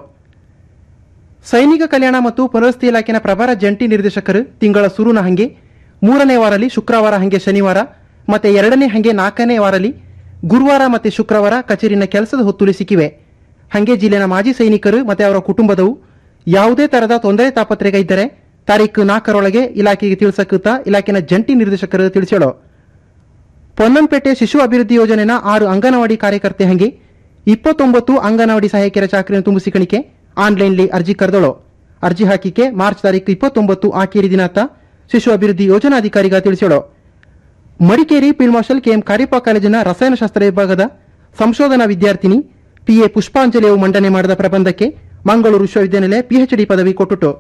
ಸೈನಿಕ ಕಲ್ಯಾಣ ಮತ್ತು ಪುನರ್ವಸತಿ ಇಲಾಖೆನ ಪ್ರಭಾರ ಜಂಟಿ ನಿರ್ದೇಶಕರು ತಿಂಗಳ ಸುರುನ ಹಂಗೆ ಮೂರನೇ ವಾರಲ್ಲಿ ಶುಕ್ರವಾರ ಹಂಗೆ ಶನಿವಾರ ಮತ್ತೆ ಎರಡನೇ ಹಂಗೆ ನಾಲ್ಕನೇ ವಾರಲ್ಲಿ ಗುರುವಾರ ಮತ್ತೆ ಶುಕ್ರವಾರ ಕಚೇರಿನ ಕೆಲಸದ ಹೊತ್ತುಲಿ ಸಿಕ್ಕಿವೆ ಹಂಗೆ ಜಿಲ್ಲೆನ ಮಾಜಿ ಸೈನಿಕರು ಮತ್ತೆ ಅವರ ಕುಟುಂಬದವು ಯಾವುದೇ ತರಹದ ತೊಂದರೆ ತಾಪತ್ರೆಗೆ ಇದ್ದರೆ ತಾರೀಕು ನಾಲ್ಕರೊಳಗೆ ಇಲಾಖೆಗೆ ತಿಳಿಸಕುತ್ತ ಇಲಾಖೆನ ಜಂಟಿ ನಿರ್ದೇಶಕರು ತಿಳಿಸ್ಯಾಳು ಪೊನ್ನಂಪೇಟೆ ಶಿಶು ಅಭಿವೃದ್ಧಿ ಯೋಜನೆನ ಆರು ಅಂಗನವಾಡಿ ಕಾರ್ಯಕರ್ತೆ ಹಂಗೆ ಇಪ್ಪತ್ತೊಂಬತ್ತು ಅಂಗನವಾಡಿ ಸಹಾಯಕಿಯರ ಚಾಕರಿಯನ್ನು ತುಂಬಿಸಿಕಣಿಕೆ ಆನ್ಲೈನ್ಲಿ ಅರ್ಜಿ ಕರೆದಳು ಅರ್ಜಿ ಹಾಕಿಕೆ ಮಾರ್ಚ್ ತಾರೀಕು ಇಪ್ಪತ್ತೊಂಬತ್ತು ಆಕೇರಿ ದಿನಾಂಕ ಶಿಶು ಅಭಿವೃದ್ಧಿ ಯೋಜನಾಧಿಕಾರಿಗ ತಿಳಿಸ್ಯಾಳು Madikeri field marshal K M Cariappa ಕಾಲೇಜಿನ ರಸಾಯನಶಾಸ್ತ್ರ ವಿಭಾಗದ ಸಂಶೋಧನಾ ವಿದ್ಯಾರ್ಥಿನಿ ಪಿಎ ಪುಷ್ಪಾಂಜಲಿ ಅವು ಮಂಡನೆ ಮಾಡಿದ ಪ್ರಬಂಧಕ್ಕೆ ಮಂಗಳೂರು ವಿಶ್ವವಿದ್ಯಾನಿಲಯ ಪಿಎಚ್ಡಿ ಪದವಿ ಕೊಟ್ಟಿತು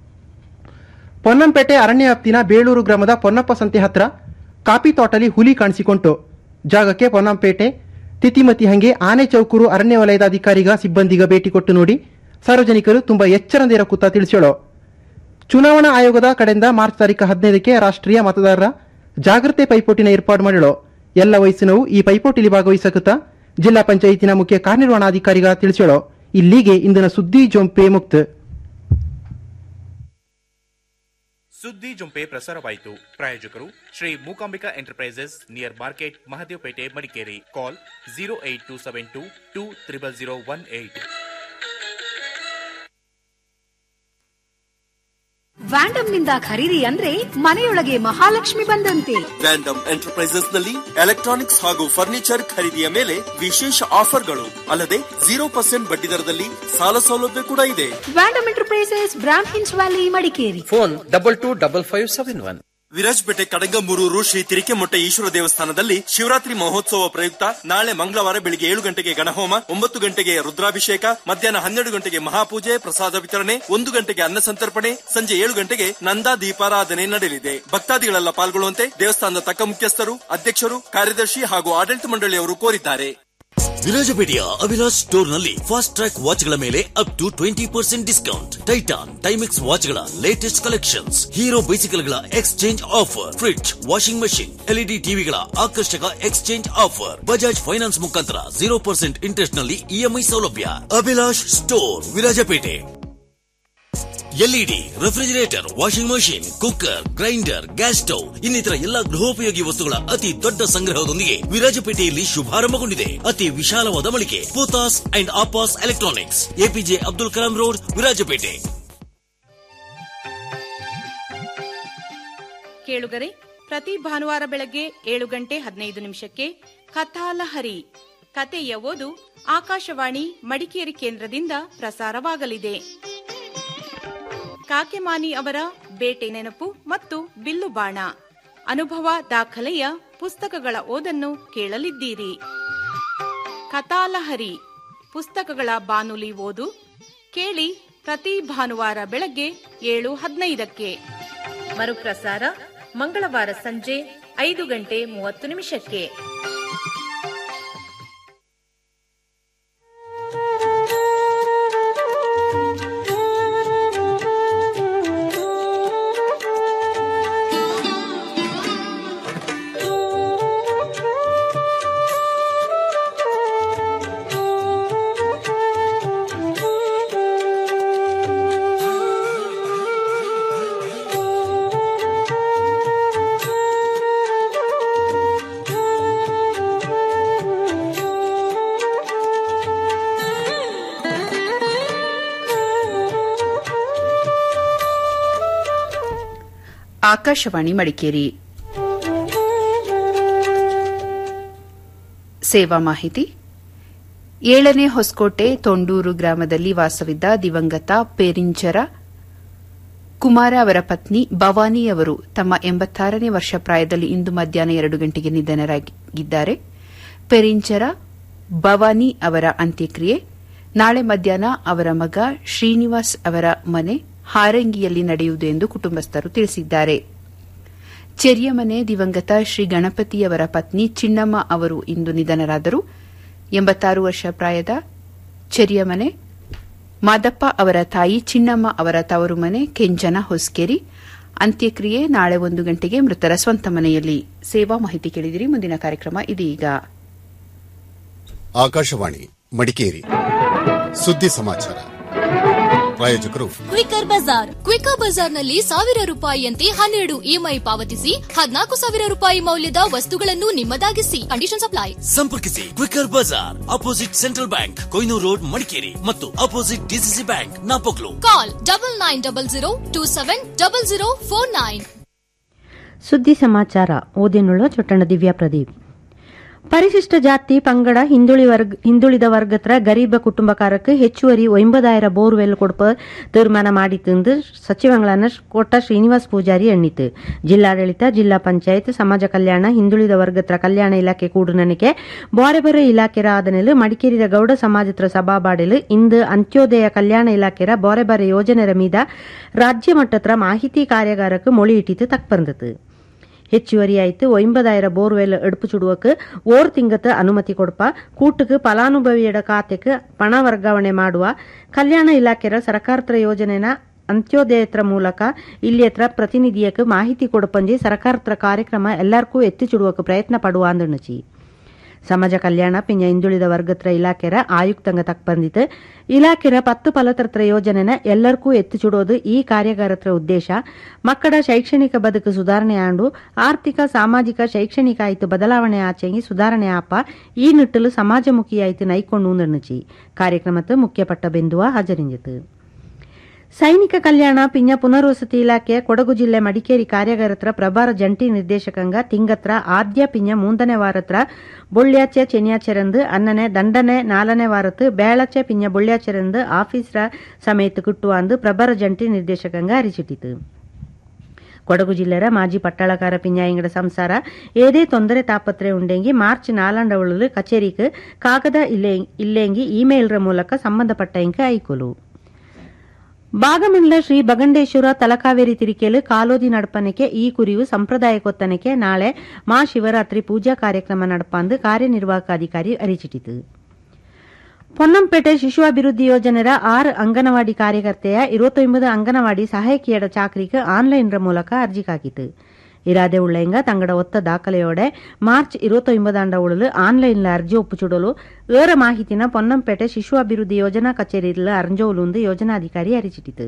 ಪೊನ್ನಂಪೇಟೆ ಅರಣ್ಯ ವ್ಯಾಪ್ತಿನ ಬೇಳೂರು ಗ್ರಾಮದ ಪೊನ್ನಪ್ಪ ಸಂತೆ ಹತ್ರ ಕಾಫಿ ತೋಟಲಿ ಹುಲಿ ಕಾಣಿಸಿಕೊಂತು ಜಾಗಕ್ಕೆ ಪೊನ್ನಂಪೇಟೆ ತಿತಿಮತಿ ಹಂಗೆ ಆನೆ ಚೌಕೂರು ಅರಣ್ಯ ವಲಯದ ಅಧಿಕಾರಿಗ ಸಿಬ್ಬಂದಿಗ ಭೇಟಿ ಕೊಟ್ಟು ನೋಡಿ ಸಾರ್ವಜನಿಕರು ತುಂಬಾ ಎಚ್ಚರದಿಂದ ಇರಕುತ್ತಾ ತಿಳಿಸ್ಯಾಳು ಚುನಾವಣಾ ಆಯೋಗದ ಕಡೆಯಿಂದ ಮಾರ್ಚ್ ತಾರೀಕು ಹದಿನೈದಕ್ಕೆ ರಾಷ್ಟ್ರೀಯ ಮತದಾರರ ಜಾಗೃತಿ ಪೈಪೋಟಿನ ಏರ್ಪಾಡು ಮಾಡಿಳು ಎಲ್ಲ ವಯಸ್ಸಿನವು ಈ ಪೈಪೋಟಿಲಿ ಭಾಗವಹಿಸಕುತ್ತ ಜಿಲ್ಲಾ ಪಂಚಾಯಿತಿನ ಮುಖ್ಯ ಕಾರ್ಯನಿರ್ವಹಣಾಧಿಕಾರಿಗ ತಿಳಿಸ್ಯಾಳು ಇಲ್ಲಿಗೆ ಇಂದಿನ ಸುದ್ದಿ ಜೊಂಪೆ ಮುಕ್ತ ಸುದ್ದಿ ಜುಂಪೆ ಪ್ರಸಾರವಾಯಿತು ಪ್ರಾಯೋಜಕರು Shri Mookambika enterprises near market Mahadevpet Madikeri call zero eight two seven two two triple zero one eight Vandam ನಿಂದ ಖರೀದಿ ಅಂದ್ರೆ ಮನೆಯೊಳಗೆ ಮಹಾಲಕ್ಷ್ಮಿ ಬಂದಂತೆ ವ್ಯಾಂಡಮ್ ಎಂಟರ್ಪ್ರೈಸಸ್ ನಲ್ಲಿ ಎಲೆಕ್ಟ್ರಾನಿಕ್ಸ್ ಹಾಗೂ ಫರ್ನಿಚರ್ ಖರೀದಿಯ ಮೇಲೆ ವಿಶೇಷ ಆಫರ್ಗಳು ಅಲ್ಲದೆ ಜೀರೋ ಪರ್ಸೆಂಟ್ ಬಡ್ಡಿ ದರದಲ್ಲಿ ಸಾಲ ಸೌಲಭ್ಯ ಕೂಡ ಇದೆ ವ್ಯಾಂಡಮ್ ಎಂಟರ್ಪ್ರೈಸಸ್ ಬ್ರಾಮ್ ಹಿನ್ಸ್ valley Madikeri phone double two double five seven one Virajpet ಕಡಗಂಬೂರೂರು ಶ್ರೀ ತಿರಿಕೆಮೊಟ್ಟ ಈಶ್ವರ ದೇವಸ್ಥಾನದಲ್ಲಿ ಶಿವರಾತ್ರಿ ಮಹೋತ್ಸವ ಪ್ರಯುಕ್ತ ನಾಳೆ ಮಂಗಳವಾರ ಬೆಳಿಗ್ಗೆ ಏಳು ಗಂಟೆಗೆ ಗಣಹೋಮ ಒಂಬತ್ತು ಗಂಟೆಗೆ ರುದ್ರಾಭಿಷೇಕ ಮಧ್ಯಾಹ್ನ ಹನ್ನೆರಡು ಗಂಟೆಗೆ ಮಹಾಪೂಜೆ ಪ್ರಸಾದ ವಿತರಣೆ ಒಂದು ಗಂಟೆಗೆ ಅನ್ನ ಸಂತರ್ಪಣೆ ಸಂಜೆ ಏಳು ಗಂಟೆಗೆ ನಂದಾ ದೀಪಾರಾಧನೆ ನಡೆಯಲಿದೆ ಭಕ್ತಾದಿಗಳೆಲ್ಲ ಪಾಲ್ಗೊಳ್ಳುವಂತೆ ದೇವಸ್ಥಾನದ ತಕ್ಕ ಮುಖ್ಯಸ್ಥರು ಅಧ್ಯಕ್ಷರು ಕಾರ್ಯದರ್ಶಿ ಹಾಗೂ ಆಡಳಿತ ಮಂಡಳಿಯವರು ಕೋರಿದ್ದಾರೆ ವಿರಾಜಪೇಟೆಯ ಅವಿನಾಶ್ ಸ್ಟೋರ್ ನಲ್ಲಿ ಫಾಸ್ಟ್ ಟ್ರ್ಯಾಕ್ ವಾಚ್ ಗಳ ಮೇಲೆ up to twenty percent discount Titan Timex watch ಗಳ ಲೇಟೆಸ್ಟ್ ಕಲೆಕ್ಷನ್ಸ್ ಹೀರೋ ಬೈಸಿಕಲ್ ಗಳ exchange offer fridge washing machine LED ಟಿವಿಗಳ ಆಕರ್ಷಕ ಎಕ್ಸ್ಚೇಂಜ್ ಆಫರ್ ಬಜಾಜ್ ಫೈನಾನ್ಸ್ ಮುಖಾಂತರ ಜೀರೋ ಪರ್ಸೆಂಟ್ ಇಂಟ್ರೆಸ್ಟ್ ನಲ್ಲಿ ಇಎಂಐ ಸೌಲಭ್ಯ Abhilash store Virajpet LED refrigerator washing machine cooker grinder gas stove ಇನ್ನಿತರ ಎಲ್ಲ ಗೃಹೋಪಯೋಗಿ ವಸ್ತುಗಳ ಅತಿ ದೊಡ್ಡ ಸಂಗ್ರಹದೊಂದಿಗೆ ವಿರಾಜಪೇಟೆಯಲ್ಲಿ ಶುಭಾರಂಭಗೊಂಡಿದೆ ಅತಿ ವಿಶಾಲವಾದ ಮಳಿಗೆ Pothas and Appas electronics A P J Abdul Kalam road Virajpet ಕೇಳುಗರೆ ಪ್ರತಿ ಭಾನುವಾರ ಬೆಳಗ್ಗೆ ಏಳು ಗಂಟೆ ಹದಿನೈದು ನಿಮಿಷಕ್ಕೆ ಕಥಾಲಹರಿ ಕತೆಯ ಓದು ಆಕಾಶವಾಣಿ ಮಡಿಕೇರಿ ಕೇಂದ್ರದಿಂದ ಪ್ರಸಾರವಾಗಲಿದೆ ಕಾಕೆಮಾನಿ ಅವರ ಬೇಟೆ ನೆನಪು ಮತ್ತು ಬಿಲ್ಲು ಬಾಣ ಅನುಭವ ದಾಖಲೆಯ ಪುಸ್ತಕಗಳ ಓದನ್ನು ಕೇಳಲಿದ್ದೀರಿ ಕಥಾಲಹರಿ ಪುಸ್ತಕಗಳ ಬಾನುಲಿ ಓದು ಕೇಳಿ ಪ್ರತಿ ಭಾನುವಾರ ಬೆಳಗ್ಗೆ ಏಳು ಹದಿನೈದಕ್ಕೆ ಮರುಪ್ರಸಾರ ಮಂಗಳವಾರ ಸಂಜೆ ಐದು ಗಂಟೆ ಮೂವತ್ತು ನಿಮಿಷಕ್ಕೆ ಆಕಾಶವಾಣಿ ಮಡಿಕೇರಿ ಸೇವಾ ಮಾಹಿತಿ ಏಳನೇ ಹೊಸಕೋಟೆ ತೊಂಡೂರು ಗ್ರಾಮದಲ್ಲಿ ವಾಸವಿದ್ದ ದಿವಂಗತ ಪೇರಿಂಚರ ಕುಮಾರ ಅವರ ಪತ್ನಿ ಭವಾನಿ ಅವರು ತಮ್ಮ ಎಂಬತ್ತಾರನೇ ವರ್ಷ ಪ್ರಾಯದಲ್ಲಿ ಇಂದು ಮಧ್ಯಾಹ್ನ ಎರಡು ಗಂಟೆಗೆ ನಿಧನರಾಗಿದ್ದಾರೆ ಪೆರಿಂಚರ ಭವಾನಿ ಅವರ ಅಂತ್ಯಕ್ರಿಯೆ ನಾಳೆ ಮಧ್ಯಾಹ್ನ ಅವರ ಮಗ ಶ್ರೀನಿವಾಸ್ ಅವರ ಮನೆ ಹಾರಂಗಿಯಲ್ಲಿ ನಡೆಯುವುದು ಎಂದು ಕುಟುಂಬಸ್ಥರು ತಿಳಿಸಿದ್ದಾರೆ ಚೆರಿಯಮನೆ ದಿವಂಗತ ಶ್ರೀ ಗಣಪತಿಯವರ ಪತ್ನಿ ಚಿನ್ನಮ್ಮ ಅವರು ಇಂದು ನಿಧನರಾದರು ಎಂಬತ್ತಾರು ವರ್ಷ ಪ್ರಾಯದ ಚೆರಿಯಮನೆ ಮಾದಪ್ಪ ಅವರ ತಾಯಿ ಚಿನ್ನಮ್ಮ ಅವರ ತವರು ಮನೆ ಕೆಂಜನ ಹೊಸ್ಕೇರಿ ಅಂತ್ಯಕ್ರಿಯೆ ನಾಳೆ ಒಂದು ಗಂಟೆಗೆ ಮೃತರ ಸ್ವಂತ ಮನೆಯಲ್ಲಿ ಸೇವಾ ಮಾಹಿತಿ ಕೇಳಿದಿರಿ ಮುಂದಿನ ಕಾರ್ಯಕ್ರಮ ಇದೀಗ ಆಕಾಶವಾಣಿ ಮಡಿಕೇರಿ ಸುದ್ದಿ ಸಮಾಚಾರ ಪ್ರಾಯೋಜಕರು ಕ್ವಿಕರ್ ಬಜಾರ್ ಕ್ವಿಕರ್ ಬಜಾರ್ನಲ್ಲಿ ಸಾವಿರ ರೂಪಾಯಿಯಂತೆ ಹನ್ನೆರಡು ಇಎಂಐ ಪಾವತಿಸಿ ಹದಿನಾಲ್ಕು ಸಾವಿರ ರೂಪಾಯಿ ಮೌಲ್ಯದ ವಸ್ತುಗಳನ್ನು ನಿಮ್ಮದಾಗಿಸಿ ಕಂಡೀಷನ್ ಅಪ್ಲೈ ಸಂಪರ್ಕಿಸಿ ಕ್ವಿಕರ್ ಬಜಾರ್ ಅಪೋಸಿಟ್ ಸೆಂಟ್ರಲ್ ಬ್ಯಾಂಕ್ ಕೊಯ್ನೂರು ರೋಡ್ ಮಡಿಕೇರಿ ಮತ್ತು opposite DCC bank Napoklu call double nine double zero two seven double zero four nine ಸುದ್ದಿ ಸಮಾಚಾರ ಓದಿನುಳ್ಳ ಚೊಟ್ಟಣ ದಿವ್ಯಾ ಪ್ರದೀಪ್ ಪರಿಶಿಷ್ಟ ಜಾತಿ ಪಂಗಡ ಹಿಂದುಳಿ ವರ್ಗ ಹಿಂದುಳಿದ ವರ್ಗತ್ರ ಗರೀಬ ಕುಟುಂಬಕಾರಕ್ಕೆ ಹೆಚ್ಚುವರಿ ಒಂಬದಾயிರ ಬೋರ್ವೆಲ್ ಕೊಡುಪ ತೀರ್ಮಾನ ಮಾಡಿತೆಂದು ಸಚಿವಗಳನ್ನ ಕೋಟ ಶ್ರೀನಿವಾಸ್ ಪೂಜಾರಿ ಎಣ್ಣಿತು ಜಿಲ್ಲಾಡಳಿತ ಜಿಲ್ಲಾ ಪಂಚಾಯತ್ ಸಮಾಜ ಕಲ್ಯಾಣ ಹಿಂದುಳಿದ ವರ್ಗತ್ರ ಕಲ್ಯಾಣ ಇಲಾಖೆ ಕೂಡುನನಿಕೆ ಬಾರೆಬರ ಇಲಾಖೆರ ಆದನೆಲು ಮಡಿಕೇರಿದ ಗೌಡ ಸಮಾಜತ್ರ ಸಭಾಬಾಡೆಲು ಇಂದು ಅಂತ್ಯೋದಯ ಕಲ್ಯಾಣ ಇಲಾಖೆರ ಬಾರೆಬರ ಯೋಜನೆರ ಮೀದ ರಾಜ್ಯ ಮಟ್ಟತ್ರ ಮಾಹಿತಿ ಕಾರ್ಯಾಗಾರಕ್ಕೆ ಮೊಳಿ ಇಟ್ಟಿತು ತಕ್ಪಂದತು ಹೆಚ್ಚುವರಿಯಾಯಿತು ஒன்பதாயிர போர்வெல் எடுப்பு சுடுவக்கு ஓர் திங்கத்து ಅನುಮತಿ ಕೊಡಪ ಕೂಟಕ್ಕೆ ಫಲಾನುಭವಿಯಡ ಖಾತೆಗೆ ಪಣ ವರ್ಗಾವಣೆ ಮಾಡುವ ಕಲ್ಯಾಣ ಇಲಾಖೆಯ ಸರ್ಕಾರತ್ರ ಯೋಜನೆನ ಅಂತ್ಯೋದಯತ್ರ ಮೂಲಕ ಇಲ್ಲಿ ಹತ್ರ ಪ್ರತಿನಿಧಿಯಕ್ಕೆ ಮಾಹಿತಿ ಕೊಡಪಂಜಿ ಸರ್ಕಾರತ್ರ ಕಾರ್ಯಕ್ರಮ ಎಲ್ಲರಿಗೂ ಎತ್ತಿ ಚುಡುವಕ್ಕೆ ಪ್ರಯತ್ನ ಪಡುವ ಅಂದಣಚಿ ಸಮಾಜ ಕಲ್ಯಾಣ ಪಿಂಜ ಹಿಂದುಳಿದ ವರ್ಗತ್ರ ಇಲಾಖೆರ ಆಯುಕ್ತಂಗ ತಕ್ ಬಂದಿತ್ತು ಇಲಾಖೆರ ಪತ್ತು ಫಲತರ್ತ್ರ ಯೋಜನೆನ ಎಲ್ಲರಿಗೂ ಎತ್ತಿ ಚುಡೋದು ಈ ಕಾರ್ಯಾಗಾರತ್ರ ಉದ್ದೇಶ ಮಕ್ಕಳ ಶೈಕ್ಷಣಿಕ ಬದುಕು ಸುಧಾರಣೆ ಆಂಡು ಆರ್ಥಿಕ ಸಾಮಾಜಿಕ ಶೈಕ್ಷಣಿಕ ಆಯ್ತು ಬದಲಾವಣೆ ಆಚೆಂಗಿ ಸುಧಾರಣೆ ಆಪ ಈ ನಿಟ್ಟಲು ಸಮಾಜಮುಖಿ ಆಯ್ತು ನೈಕೊಂಡು ನಿರ್ಣಚಿ ಕಾರ್ಯಕ್ರಮದ ಮುಖ್ಯಪಟ್ಟ ಬಿಂದುವ ಹಾಜರಿಂಜಿತು ಸೈನಿಕ ಕಲ್ಯಾಣ ಪಿಂಜ ಪುನರ್ವಸತಿ ಇಲಾಖೆಯ ಕೊಡಗು ಜಿಲ್ಲೆ ಮಡಿಕೇರಿ ಕಾರ್ಯಾಗಾರತ್ರ ಪ್ರಭಾರ ಜಂಟಿ ನಿರ್ದೇಶಕಂಗ ತಿಂಗತ್ರ ಆದ್ಯ ಪಿಂಜ ಮೂಂದನೇ ವಾರತ್ರ ಬೊಳ್ಳ್ಯಾಚೆ ಚೆನ್ಯಾಚೆರಂದು ಅನ್ನನೆ ದಂಡನೆ ನಾಲನೇ ವಾರತ್ತು ಬೇಳಚೆ ಪಿಂಜ ಬೊಳ್ಳ್ಯಾಚೆರಂದು ಆಫೀಸ್ರ ಸಮೇತ ಕುಟ್ಟುವಾಂದು ಪ್ರಭಾರ ಜಂಟಿ ನಿರ್ದೇಶಕಂಗ ಅರಿಚಿಟ್ಟಿತು ಕೊಡಗು ಜಿಲ್ಲೆರ ಮಾಜಿ ಪಟ್ಟಾಳಕಾರ ಪಿಂಜಾಯಿಂಗಡ ಸಂಸಾರ ಏದೇ ತೊಂದರೆ ತಾಪತ್ರೆ ಉಂಡೆಂಗಿ ಮಾರ್ಚ್ ನಾಲಂಡ ಉಳಲು ಕಚೇರಿಗೆ ಕಾಗದ ಇಲ್ಲೇಂಗಿ ಇಮೇಲ್ರ ಮೂಲಕ ಸಂಬಂಧಪಟ್ಟ ಇಂಕ ಐಕೊಲು ಭಾಗಮಂಡಲ ಶ್ರೀ ಬಗಂಡೇಶ್ವರ ತಲಕಾವೇರಿ ತಿರಿಕೆಲು ಕಾಲೋದಿ ನಡಪನಕ್ಕೆ ಈ ಕುರಿಯು ಸಂಪ್ರದಾಯ ಕೊತ್ತನಕ್ಕೆ ನಾಳೆ ಮಾ ಶಿವರಾತ್ರಿ ಪೂಜಾ ಕಾರ್ಯಕ್ರಮ ನಡಪಂದು ಕಾರ್ಯನಿರ್ವಾಹಕ ಅಧಿಕಾರಿ ಅರಿಚಿಟ್ಟಿತು ಪೊನ್ನಂಪೇಟೆ ಶಿಶು ಅಭಿವೃದ್ಧಿ ಯೋಜನೆರ ಆರು ಅಂಗನವಾಡಿ ಕಾರ್ಯಕರ್ತೆಯ ഇരുപത്തൊമ്പത് ಅಂಗನವಾಡಿ ಸಹಾಯಕಿಯರ ಚಾಕರಿಗೆ ಆನ್ಲೈನ್ ಮೂಲಕ ಅರ್ಜಿ ಕಾಕಿತು ಇರಾದೆ ಉಳ್ಳಂಗ ತಂಗಡ ಒತ್ತ ದಾಖಲೆಯೋಡೆ ಮಾರ್ಚ್ ഇരുപത്തൊമ്പതാണ്ട ഉള്ളിൽ ಆನ್ಲೈನ್ ಅರ್ಜಿ ಒಪ್ಪುಚುಡಲು ಏರ ಮಾಹಿತಿನ ಪೊನ್ನಂಪೇಟೆ ಶಿಶು ಅಭಿವೃದ್ಧಿ ಯೋಜನಾ ಕಚೇರಿയിൽ ಅರ್ಜೋಲುಂದು ಯೋಜನಾಧಿಕಾರಿ ಅರಿಚಿಟ್ಟಿತು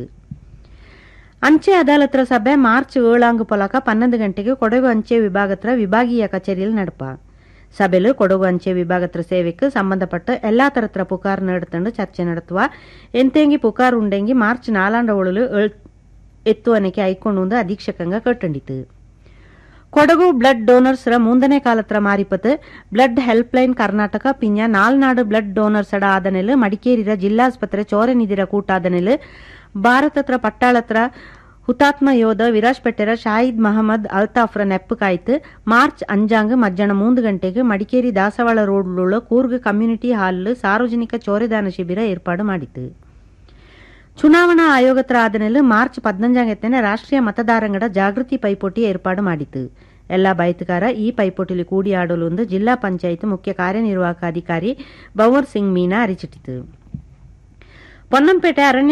ಅಂಚೆ ಅದಾಲತ್ರ ಸಭೆ ಮಾರ್ಚ್ ಏಳಾಂಗು ಪೊಲಕ ಪನ್ನೊಂದು ಗಂಟೆಗೆ ಕೊಡಗು ಅಂಚೆ ವಿಭಾಗತ್ರ ವಿಭಾಗೀಯ ಕಚೇರಿಯಲ್ಲಿ ನಡಪ ಸಭೆಲು ಕೊಡಗು ಅಂಚೆ ವಿಭಾಗತ್ರ ಸೇವೆக்கு ಸಂಬಂಧಪಟ್ಟ ಎಲ್ಲಾ ತರತ್ರ ಪುಕಾರ್ ನಡೆತಂಡು ಚರ್ಚೆ ನಡೆಸುವ ಎಂತೆಂಗಿ ಪುಕಾರ್ ಉಂಡೆಂಗಿ ಮಾರ್ಚ್ ನಾಲಾಂಡ ಒಳಲು ಎತ್ತುವನೆಗೆ ಐಕೊಂಡು ಅಧೀಕ್ಷಕಂಗ ಕಟ್ಟಂಡಿತು ಕೊಡಗು ಬ್ಲಡ್ ಡೋನರ್ಸ್ರ ಮೂಂದನೇ ಕಾಲತ್ರ ಮಾರಿಪತ್ ಬ್ಲಡ್ ಹೆಲ್ಪ್ ಲೈನ್ ಕರ್ನಾಟಕ ಪಿಂಜ ನಾಲ್ನಾಡು ಬ್ಲಡ್ ಡೋನರ್ಸ್ಡ ಆದನೆಲ್ ಮಡಿಕೇರಿರ ಜಿಲ್ಲಾಸ್ಪತ್ರೆ ಚೋರೆ ನಿಧಿರ ಕೂಟಾದನೆಲ್ ಭಾರತತ್ರ ಪಟ್ಟಾಳತ್ರ ಹುತಾತ್ಮ ಯೋಧ ವಿರಾಜ್ಪೇಟೆರ ಶಾಹಿದ್ ಮಹಮ್ಮದ್ ಅಲ್ತಾಫ್ರ ನೆಪ್ಪು ಕಾಯ್ತು ಮಾರ್ಚ್ ಅಂಜಾಂಗ್ ಮಧ್ಯಾಹ್ನ ಮೂಂದು ಗಂಟೆಗೆ ಮಡಿಕೇರಿ ದಾಸವಾಳ ರೋಡ್ലുള്ള ಕೂರ್ಗ್ ಕಮ್ಯುನಿಟಿ ಹಾಲ್ ಸಾರ್ವಜನಿಕ ಚೋರೆದಾನ ಶಿಬಿರ ಏರ್ಪಾಡು ಮಾಡಿತು ಚುನಾವಣಾ ಆಯೋಗತ್ರ ಆದನೆಲ್ಲ ಮಾರ್ಚ್ ಪದ್ನಂಜಾಂಗೆತ್ತನೆ ರಾಷ್ಟ್ರೀಯ ಮತದಾರಂಗಡ ಜಾಗೃತಿ ಪೈಪೋಟಿ ಏರ್ಪಾಡು ಮಾಡಿತು ಎಲ್ಲ ಬೈತುಕಾರ ಈ ಪೈಪೋಟಿಲಿ ಕೂಡಿ ಆಡಲು ಎಂದು ಜಿಲ್ಲಾ ಪಂಚಾಯತ್ ಮುಖ್ಯ ಕಾರ್ಯನಿರ್ವಾಹಕ ಅಧಿಕಾರಿ ಬವರ್ ಸಿಂಗ್ ಮೀನಾ ಅರಿಚಿಟ್ಟಿತು ಪೊನ್ನಂಪೇಟೆ ಅರಣ್ಯ